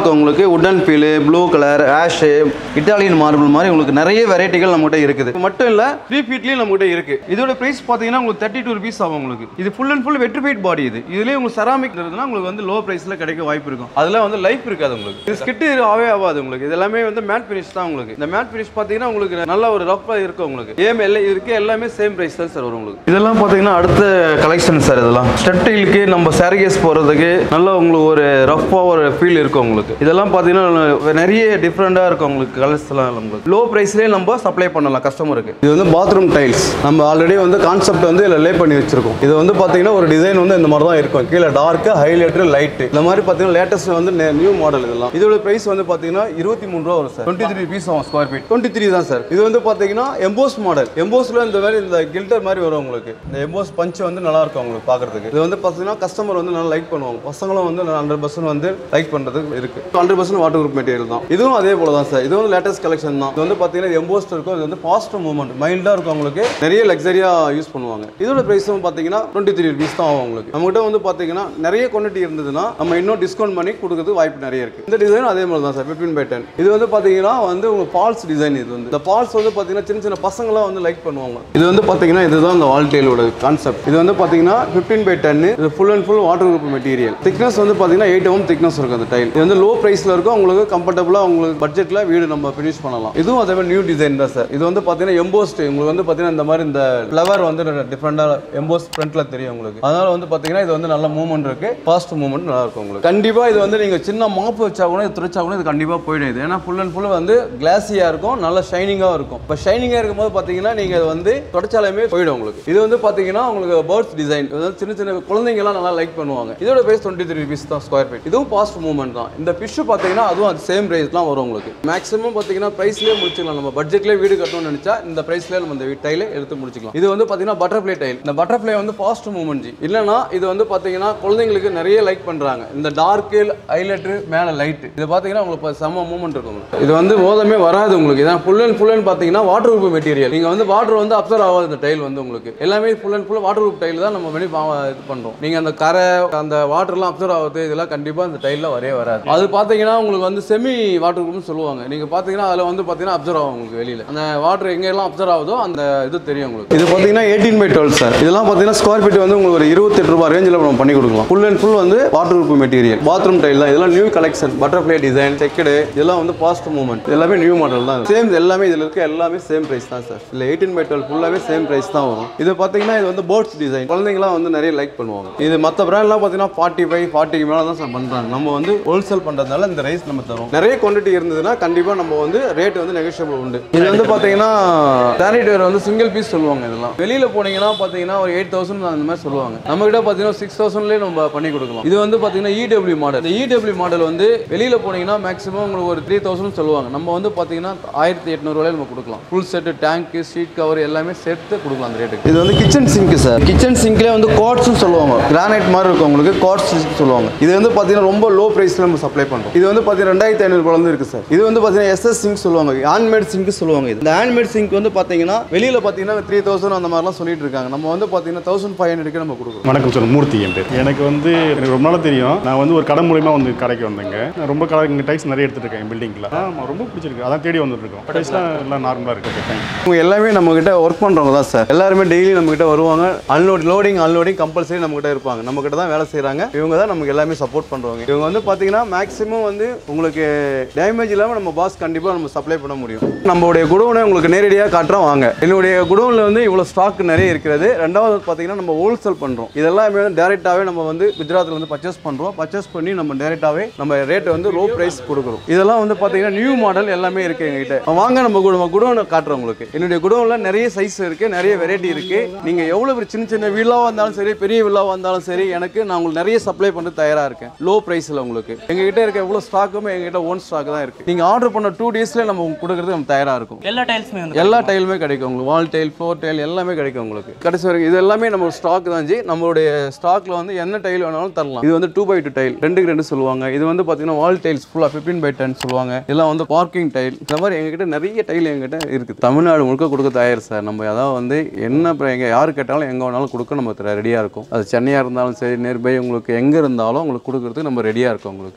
இருக்கும் உங்களுக்கு wooden feel blue colour ash Italian marble மாதிரி உங்களுக்கு நிறைய வெரைட்டிகள் நம்மகிட்ட இருக்குது இது மட்டும் இல்லை த்ரீ ஃபீட்லேயும் நம்மகிட்ட இருக்கு இதோட ப்ரைஸ் பார்த்தீங்கன்னா உங்களுக்கு தேர்ட்டி டூ ருபீஸ் ஆகும் உங்களுக்கு இது full and full vitrified body இது இதுலேயே உங்களுக்கு செராமிக் இருந்ததுன்னா உங்களுக்கு வந்து லோ ப்ரைஸில் கிடைக்க வாய்ப்பு இருக்கும் அதில் வந்து லைஃப் இருக்காது உங்களுக்கு இது ஸ்கிட்டு ஆவே ஆகாது உங்களுக்கு இது எல்லாமே வந்து மேட் ஃபினிஷ் தான் உங்களுக்கு இந்த மேட் ஃபினிஷ் பார்த்தீங்கன்னா உங்களுக்கு நல்ல ஒரு ரஃபாக இருக்கும் உங்களுக்கு ஏம் எல்லாம் இருக்கு எல்லாமே சேம் ப்ரைஸ் தான் சார் வரும் உங்களுக்கு இதெல்லாம் பார்த்தீங்கன்னா அடுத்த கலெக்ஷன் சார் இதெல்லாம் ஸ்டெப்டைலுக்கு நம்ம சாரிகேஸ் போகிறதுக்கு நல்ல உங்களுக்கு ஒரு ரஃபாக ஒரு ஃபீல் இருக்கும் உங்களுக்கு இதெல்லாம் பார்த்தீங்கன்னா நிறைய டிஃப்ரெண்ட்டாக இருக்கும் உங்களுக்கு கலர்ஸ்லாம் உங்களுக்கு லோ ப்ரைஸ்லேயே நம்ம சப்ளை பண்ணலாம் கஸ்டமருக்கு இது வந்து பாத்ரூம் டைல்ஸ் நம்ம ஆல்ரெடி வந்து கான்செப்ட் வந்து இதில் லே பண்ணி வச்சிருக்கோம் இது வந்து பார்த்தீங்கன்னா ஒரு டிசைன் வந்து இந்த மாதிரி தான் இருக்கும் கீழே டார்க்கு ஹைலைட்ரு லைட்டு இந்த மாதிரி பார்த்தீங்கன்னா லேட்டஸ்ட் வந்து நியூ மாடல் இதெல்லாம் இதோட ப்ரைஸ் வந்து பார்த்தீங்கன்னா இருபத்தி மூணு ரூபா வரும் சார் டுவெண்ட்டி த்ரீ பீஸ் ஆகும் ஸ்கொயர் ஃபீட் டுவெண்ட்டி த்ரீ தான் சார் இது வந்து பார்த்தீங்கன்னா எம்போஸ் மாடல் எம்போஸில் இந்த மாதிரி இந்த கில்டர் மாதிரி வரும் உங்களுக்கு இந்த எம்போஸ் பஞ்ச் வந்து நல்லா இருக்கும் உங்களுக்கு பார்க்கறதுக்கு இது வந்து பார்த்தீங்கன்னா கஸ்டமர் வந்து நல்லா லைக் பண்ணுவாங்க பசங்களும் வந்து ஹண்ட்ரட் பர்சன்ட் வந்து லைக் பண்ணுறதுக்கு இருக்கு hundred percent water proof material தான் இதுவும் அதே போல தான் சார் இது வந்து லேட்டஸ்ட் கலெக்ஷன் தான் இது வந்து பார்த்தீங்கன்னா எம்போஸ்ட் இருக்கும் இது வந்து ஃபாஸ்ட் மூவ்மெண்ட் மைல்டாக இருக்கும் உங்களுக்கு நிறைய லக்ஸரியாக யூஸ் பண்ணுவாங்க இதோட ப்ரைஸும் பார்த்தீங்கன்னா டுவெண்ட்டி த்ரீ ருபீஸ் தான் ஆகும் உங்களுக்கு நம்மகிட்ட வந்து பார்த்தீங்கன்னா நிறைய குவான்டிட்டி இருந்ததுன்னா நம்ம இன்னும் டிஸ்கவுண்ட் பண்ணி கொடுக்கறதுக்கு வாய்ப்பு நிறைய இருக்கு இந்த டிசைன் அதே மாதிரி தான் சார் ஃபிஃப்டின் பை டென் இது வந்து பார்த்தீங்கன்னா வந்து உங்களுக்கு ஃபால்ஸ் டிசைன் இது வந்து இந்த ஃபால்ஸ் வந்து பார்த்தீங்கன்னா சின்ன சின்ன பசங்களாம் வந்து லைக் பண்ணுவாங்க இது வந்து பார்த்தீங்கன்னா இதுதான் இந்த வால் டெயிலோட கான்செப்ட் இது வந்து பார்த்தீங்கன்னா ஃபிஃப்டின் பை டென் இது full and full water proof material thickness வந்து பார்த்தீங்கன்னா எயிட் ஓம் திக்னஸ் இருக்கும் அந்த டைல் இது வந்து லோ ப்ரைஸில் இருக்கும் உங்களுக்கு கம்ஃபர்டபுளாக உங்களுக்கு பட்ஜெட்டில் வீடு நம்ம ஃபினிஷ் பண்ணலாம் இதுவும் அதே மாதிரி நியூ டிசைன் தான் சார் இது வந்து பார்த்தீங்கன்னா எம்போஸ்ட் உங்களுக்கு வந்து பார்த்தீங்கன்னா இந்த மாதிரி இந்த ஃப்ளவர் வந்து டிஃப்ரெண்டாக எம்போஸ் ஃப்ரண்ட்டில் தெரியும் உங்களுக்கு அதனால வந்து பார்த்தீங்கன்னா இது வந்து நல்ல மூவ்மெண்ட் இருக்கு ஃபாஸ்ட் மூவ்மெண்ட் நல்லா இருக்கும் உங்களுக்கு கண்டிப்பாக இது வந்து நீங்கள் சின்ன மாப்பு வச்சா கூட இது துடைச்சா கூட இது கண்டிப்பாக போயிடும் இது ஏன்னா ஃபுல் அண்ட் ஃபுல் வந்து கிளாஸியாக இருக்கும் நல்ல ஷைனிங்காக இருக்கும் இப்போ ஷைனிங்காக இருக்கும்போது பார்த்தீங்கன்னா நீங்கள் வந்து தொடச்சாலுமே போயிடும் உங்களுக்கு இது வந்து பார்த்தீங்கன்னா உங்களுக்கு பேர்ட்ஸ் டிசைன் இது வந்து சின்ன சின்ன குழந்தைங்கலாம் நல்லா லைக் பண்ணுவாங்க இதோட பிரைஸ் டுவெண்ட்டி த்ரீ ருபீஸ் தான் ஸ்கொயர் ஃபீட் இதுவும் ஃபாஸ்ட் மூவ்மெண்ட் தான் இந்த ஃபிஷ் பார்த்தீங்கன்னா அதுவும் அது சேம் ப்ரைஸ் தான் வரும் உங்களுக்கு மேக்ஸிமம் பார்த்தீங்கன்னா ப்ரைஸ்லேயே முடிச்சுக்கலாம் நம்ம பட்ஜெட்லேயே வீடு கட்டணும்னு நினச்சா இந்த ப்ரைஸ்லேயே நம்ம இந்த டைல எடுத்து முடிச்சுக்கலாம் இது வந்து பார்த்தீங்கன்னா பட்டர்ஃப்ளை டைல் இந்த பட்டர்ஃப்ளை வந்து ஃபாஸ்ட் மூவ்மெண்ட் ஜி இல்லைனா இது வந்து பார்த்தீங்கன்னா குழந்தைங்களுக்கு நிறைய லைக் பண்ணுறாங்க இந்த டார்க்கு ஹைலைட்ரு மேலே லைட் இது பார்த்தீங்கன்னா உங்களுக்கு இப்ப செம்ம மூவ்மெண்ட் இருக்கும் உங்களுக்கு. இது வந்து மோதமே வராது உங்களுக்கு இதான் ஃபுல் அண்ட் ஃபுல் அண்ட் பார்த்தீங்கன்னா வாட்டர் ப்ரூஃப் மெட்டீரியல் நீங்கள் வந்து வாட்டர் வந்து அப்சர்வ் ஆகாது இந்த டைல் வந்து உங்களுக்கு எல்லாமே full and full water proof tile தான் நம்ம வெளியே இது பண்ணுறோம் நீங்கள் அந்த கரை அந்த வாட்டர்லாம் அப்சர்வ் ஆகுது இதெல்லாம் கண்டிப்பாக இந்த டைலில் வரவே வராது அது பார்த்தீங்கன்னா உங்களுக்கு வந்து செமி வாட்டர் ப்ரூஃப்னு சொல்லுவாங்க நீங்கள் பார்த்தீங்கன்னா அதில் வந்து பார்த்தீங்கன்னா அப்சர்வ் ஆகும் உங்களுக்கு வெளியில் அந்த வாட்டர் எங்கெல்லாம் அப்சர்வ் ஆகுதோ அந்த இது தெரியும் உங்களுக்கு இது பார்த்தீங்கன்னா எயிட்டீன் பை டுவெல் சார் இதெல்லாம் பார்த்தீங்கன்னா ஸ்கொயர் ஃபீட் வந்து உங்களுக்கு ஒரு இருபத்தெட்டு ரூபாய் ரேஞ்சில் நம்ம பண்ணி கொடுக்கலாம் ஃபுல் அண்ட் ஃபுல் வந்து water proof material bathroom tile தான் இதெல்லாம் new collection butterfly design checked இதெல்லாம் வந்து ஃபாஸ்ட் மூவ்மெண்ட் எல்லாமே நியூ மாடல் தான் சேம் எல்லாமே இதில் இருக்க எல்லாமே சேம் பிரைஸ் தான் சார் இல்லை எயிட்டீன் பை டுவெல் ஃபுல்லாகவே சேம் பிரைஸ் தான் வரும் இது பார்த்தீங்கன்னா இது வந்து போர்ட்ஸ் டிசைன் குழந்தைங்களாம் வந்து நிறைய லைக் பண்ணுவாங்க இது மற்ற பிராண்ட்லாம் பார்த்தீங்கன்னா ஃபார்ட்டி ஃபைவ் ஃபார்ட்டிக்கு மேலே தான் சார் பண்ணுறாங்க நம்ம வந்து ஹோல்சேல் பண்ணுறதுனால இந்த ரைஸ் நம்ம தரோம் நிறைய குவான்டிட்டி இருந்ததுன்னா கண்டிப்பாக நம்ம வந்து ரேட் வந்து நெகோஷியபிள் உண்டு இது வந்து பார்த்தீங்கன்னா சானிடர் வந்து சிங்கிள் பீஸ் சொல்லுவாங்க இதெல்லாம் வெளியில் போனீங்கன்னா பார்த்தீங்கன்னா ஒரு எயிட் தௌசண்ட் அந்த மாதிரி சொல்லுவாங்க நம்ம கிட்ட பார்த்தீங்கன்னா சிக்ஸ் தௌசண்ட்லேயே நம்ம பண்ணி கொடுக்கலாம் இது வந்து பார்த்தீங்கன்னா இடபிள்யூ மாடல் இந்த இடபிள்யூ மாடல் வந்து வெளியில் போனீங்கன்னா மேக்ஸிமம் உங்களுக்கு ஒரு த்ரீ தௌசண்ட் சொல்லுவாங்க நம்ம வந்து பார்த்தீங்கன்னா ஆயிரத்தி எட்நூறுவாயில நம்ம கொடுக்கலாம் full set tank seat cover எல்லாமே சேர்த்து கொடுக்கலாம் அந்த ரேட்டுக்கு இது வந்து கிச்சன் சிங்க் சார் கிச்சன் சிங்க்லேயே வந்து காட்ஸ்னு சொல்லுவாங்க கிரானைட் மாதிரி இருக்கும் உங்களுக்கு காட்ஸ் சொல்லுவாங்க இது வந்து பார்த்தீங்கன்னா ரொம்ப லோ ப்ரைஸில் நம்ம சப்ளை பண்ணுறோம் இது வந்து பார்த்தீங்கன்னா ரெண்டாயிரத்தி ஐநூறு வந்து இருக்கு சார் இது வந்து பார்த்தீங்கன்னா எஸ்எஸ் சிங்க் சொல்லுவாங்க ஹேண்ட்மேட் சிங்க் சொல்லுவாங்க இது இந்த ஹேண்ட்மேட் சிங்க் வந்து பார்த்தீங்கன்னா வெளியில் பார்த்தீங்கன்னா த்ரீ தௌசண்ட் அந்த மாதிரிலாம் சொல்லிட்டு இருக்காங்க நம்ம வந்து பார்த்தீங்கன்னா தௌசண்ட் ஃபைவ் ஹண்ட்ரட்க்கு நம்ம கொடுக்குறோம் வணக்கம் சார் மூர்த்தி என் பேர் எனக்கு வந்து எனக்கு ரொம்ப நாளாக தெரியும் நான் வந்து ஒரு கடை மூலியமாக வந்து கடைக்கு வந்தேங்க நான் ரொம்ப கடை இங்கே டைல்ஸ் நிறைய எடுத்துட்டு இருக்கேன் பில்டிங்கில் ஆமாம் ரொம்ப பிடிச்சிருக்கு அதான் தேடி வந்துட்டு இருக்கோம் டைல்ஸ்லாம் எல்லாம் நார்மலாக இருக்கு ஓகே தேங்க்யூ இவங்க எல்லாமே நம்ம கிட்ட ஒர்க் பண்றவங்க தான் சார் எல்லாருமே டெய்லி நம்ம கிட்ட வருவாங்க அன்லோட் லோடிங் அன்லோடிங் கம்பல்சரி நம்ம கிட்ட இருப்பாங்க நம்ம கிட்ட தான் வேலை செய்றாங்க இவங்க தான் நமக்கு எல்லாமே சப்போர்ட் பண்றவங்க இவங்க வந்து பாத்தீங்கன்னா மேக்ஸிமம் வந்து உங்களுக்கு டேமேஜ் இல்லாம நம்ம பாஸ் கண்டிப்பா நம்ம சப்ளை பண்ண முடியும் நம்மளுடைய குடோனை உங்களுக்கு நேரடியாக காட்டுறோம் வாங்க என்னுடைய குடோனில் வந்து இவ்வளோ ஸ்டாக் நிறைய இருக்கிறது ரெண்டாவது பார்த்தீங்கன்னா நம்ம ஹோல்சேல் பண்ணுறோம் இதெல்லாமே வந்து டேரெக்டாகவே நம்ம வந்து குஜராத்தில் வந்து பர்ச்சேஸ் பண்ணுறோம் பர்ச்சேஸ் பண்ணி நம்ம டேரெக்டாகவே நம்ம ரேட்டை வந்து லோ ப்ரைஸ் கொடுக்குறோம் இதெல்லாம் வந்து பார்த்தீங்கன்னா நியூ மாடல் எல்லாமே இருக்கு எங்ககிட்ட வாங்க நம்ம கு- நம்ம குடோனை காட்டுறோம் உங்களுக்கு என்னுடைய குடோனில் நிறைய சைஸ் இருக்கு நிறைய வெரைட்டி இருக்கு நீங்க எவ்வளவு பெரிய சின்ன சின்ன வில்லாவா இருந்தாலும் சரி பெரிய வில்லாவா இருந்தாலும் சரி எனக்கு நான் உங்களுக்கு நிறைய சப்ளை பண்ண தயாரா இருக்கேன் லோ பிரைஸ்ல உங்களுக்கு எங்ககிட்ட இருக்க எவ்வளவு ஸ்டாக்குமே எங்ககிட்ட ஓன் ஸ்டாக் தான் இருக்கு நீங்க ஆர்டர் பண்ண டூ டேஸ்ல நம்ம உங்களுக்கு கொடுக்கறது நம்ம தயாரா இருக்கும் எல்லா டைல்ஸுமே வந்து எல்லா டைலுமே கிடைக்கும் உங்களுக்கு வால் டைல் ஃப்ளோர் டைல் எல்லாமே கிடைக்கும் உங்களுக்கு கடைசி வரைக்கும் இது எல்லாமே நம்ம ஸ்டாக் தான் ஜி நம்மளுடைய ஸ்டாக்ல வந்து என்ன டைல் வேணாலும் தரலாம் இது வந்து டூ பை டூ டைல் ரெண்டுக்கு ரெண்டு சொல்லுவாங்க இது வந்து பார்த்தீங்கன்னா வால் டைல்ஸ் ஃபுல்லாக ஃபிஃப்டின் பை டென் சொல்லுவாங்க இதெல்லாம் வந்து பார்க்கிங் டைல் இந்த மாதிரி எங்ககிட்ட நிறைய டைல் எங்ககிட்ட இருக்குது தமிழ்நாடு முழுக்க கொடுக்க தயார் சார் நம்ம அதாவது வந்து என்ன இப்போ எங்கே யார் கேட்டாலும் எங்கே வேணாலும் கொடுக்க நம்ம ரெடியாக இருக்கும் அது சென்னையாக இருந்தாலும் சரி நியர்பை உங்களுக்கு எங்கே இருந்தாலும் உங்களுக்கு கொடுக்கறதுக்கு நம்ம ரெடியாக இருக்கோம் உங்களுக்கு உங்களுக்கு என்ன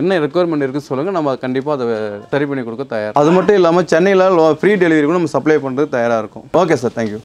என்ன ரெக்குவயர்மெண்ட் இருக்குது சொல்லுங்கள் நம்ம கண்டிப்பாக அதை சரி பண்ணி கொடுக்க தயார் அது மட்டும் இல்லாமல் சென்னையில் ஃப்ரீ டெலிவரி கூட நம்ம சப்ளை பண்ணுறது தயாராக இருக்கும் ஓகே சார் தேங்க்யூ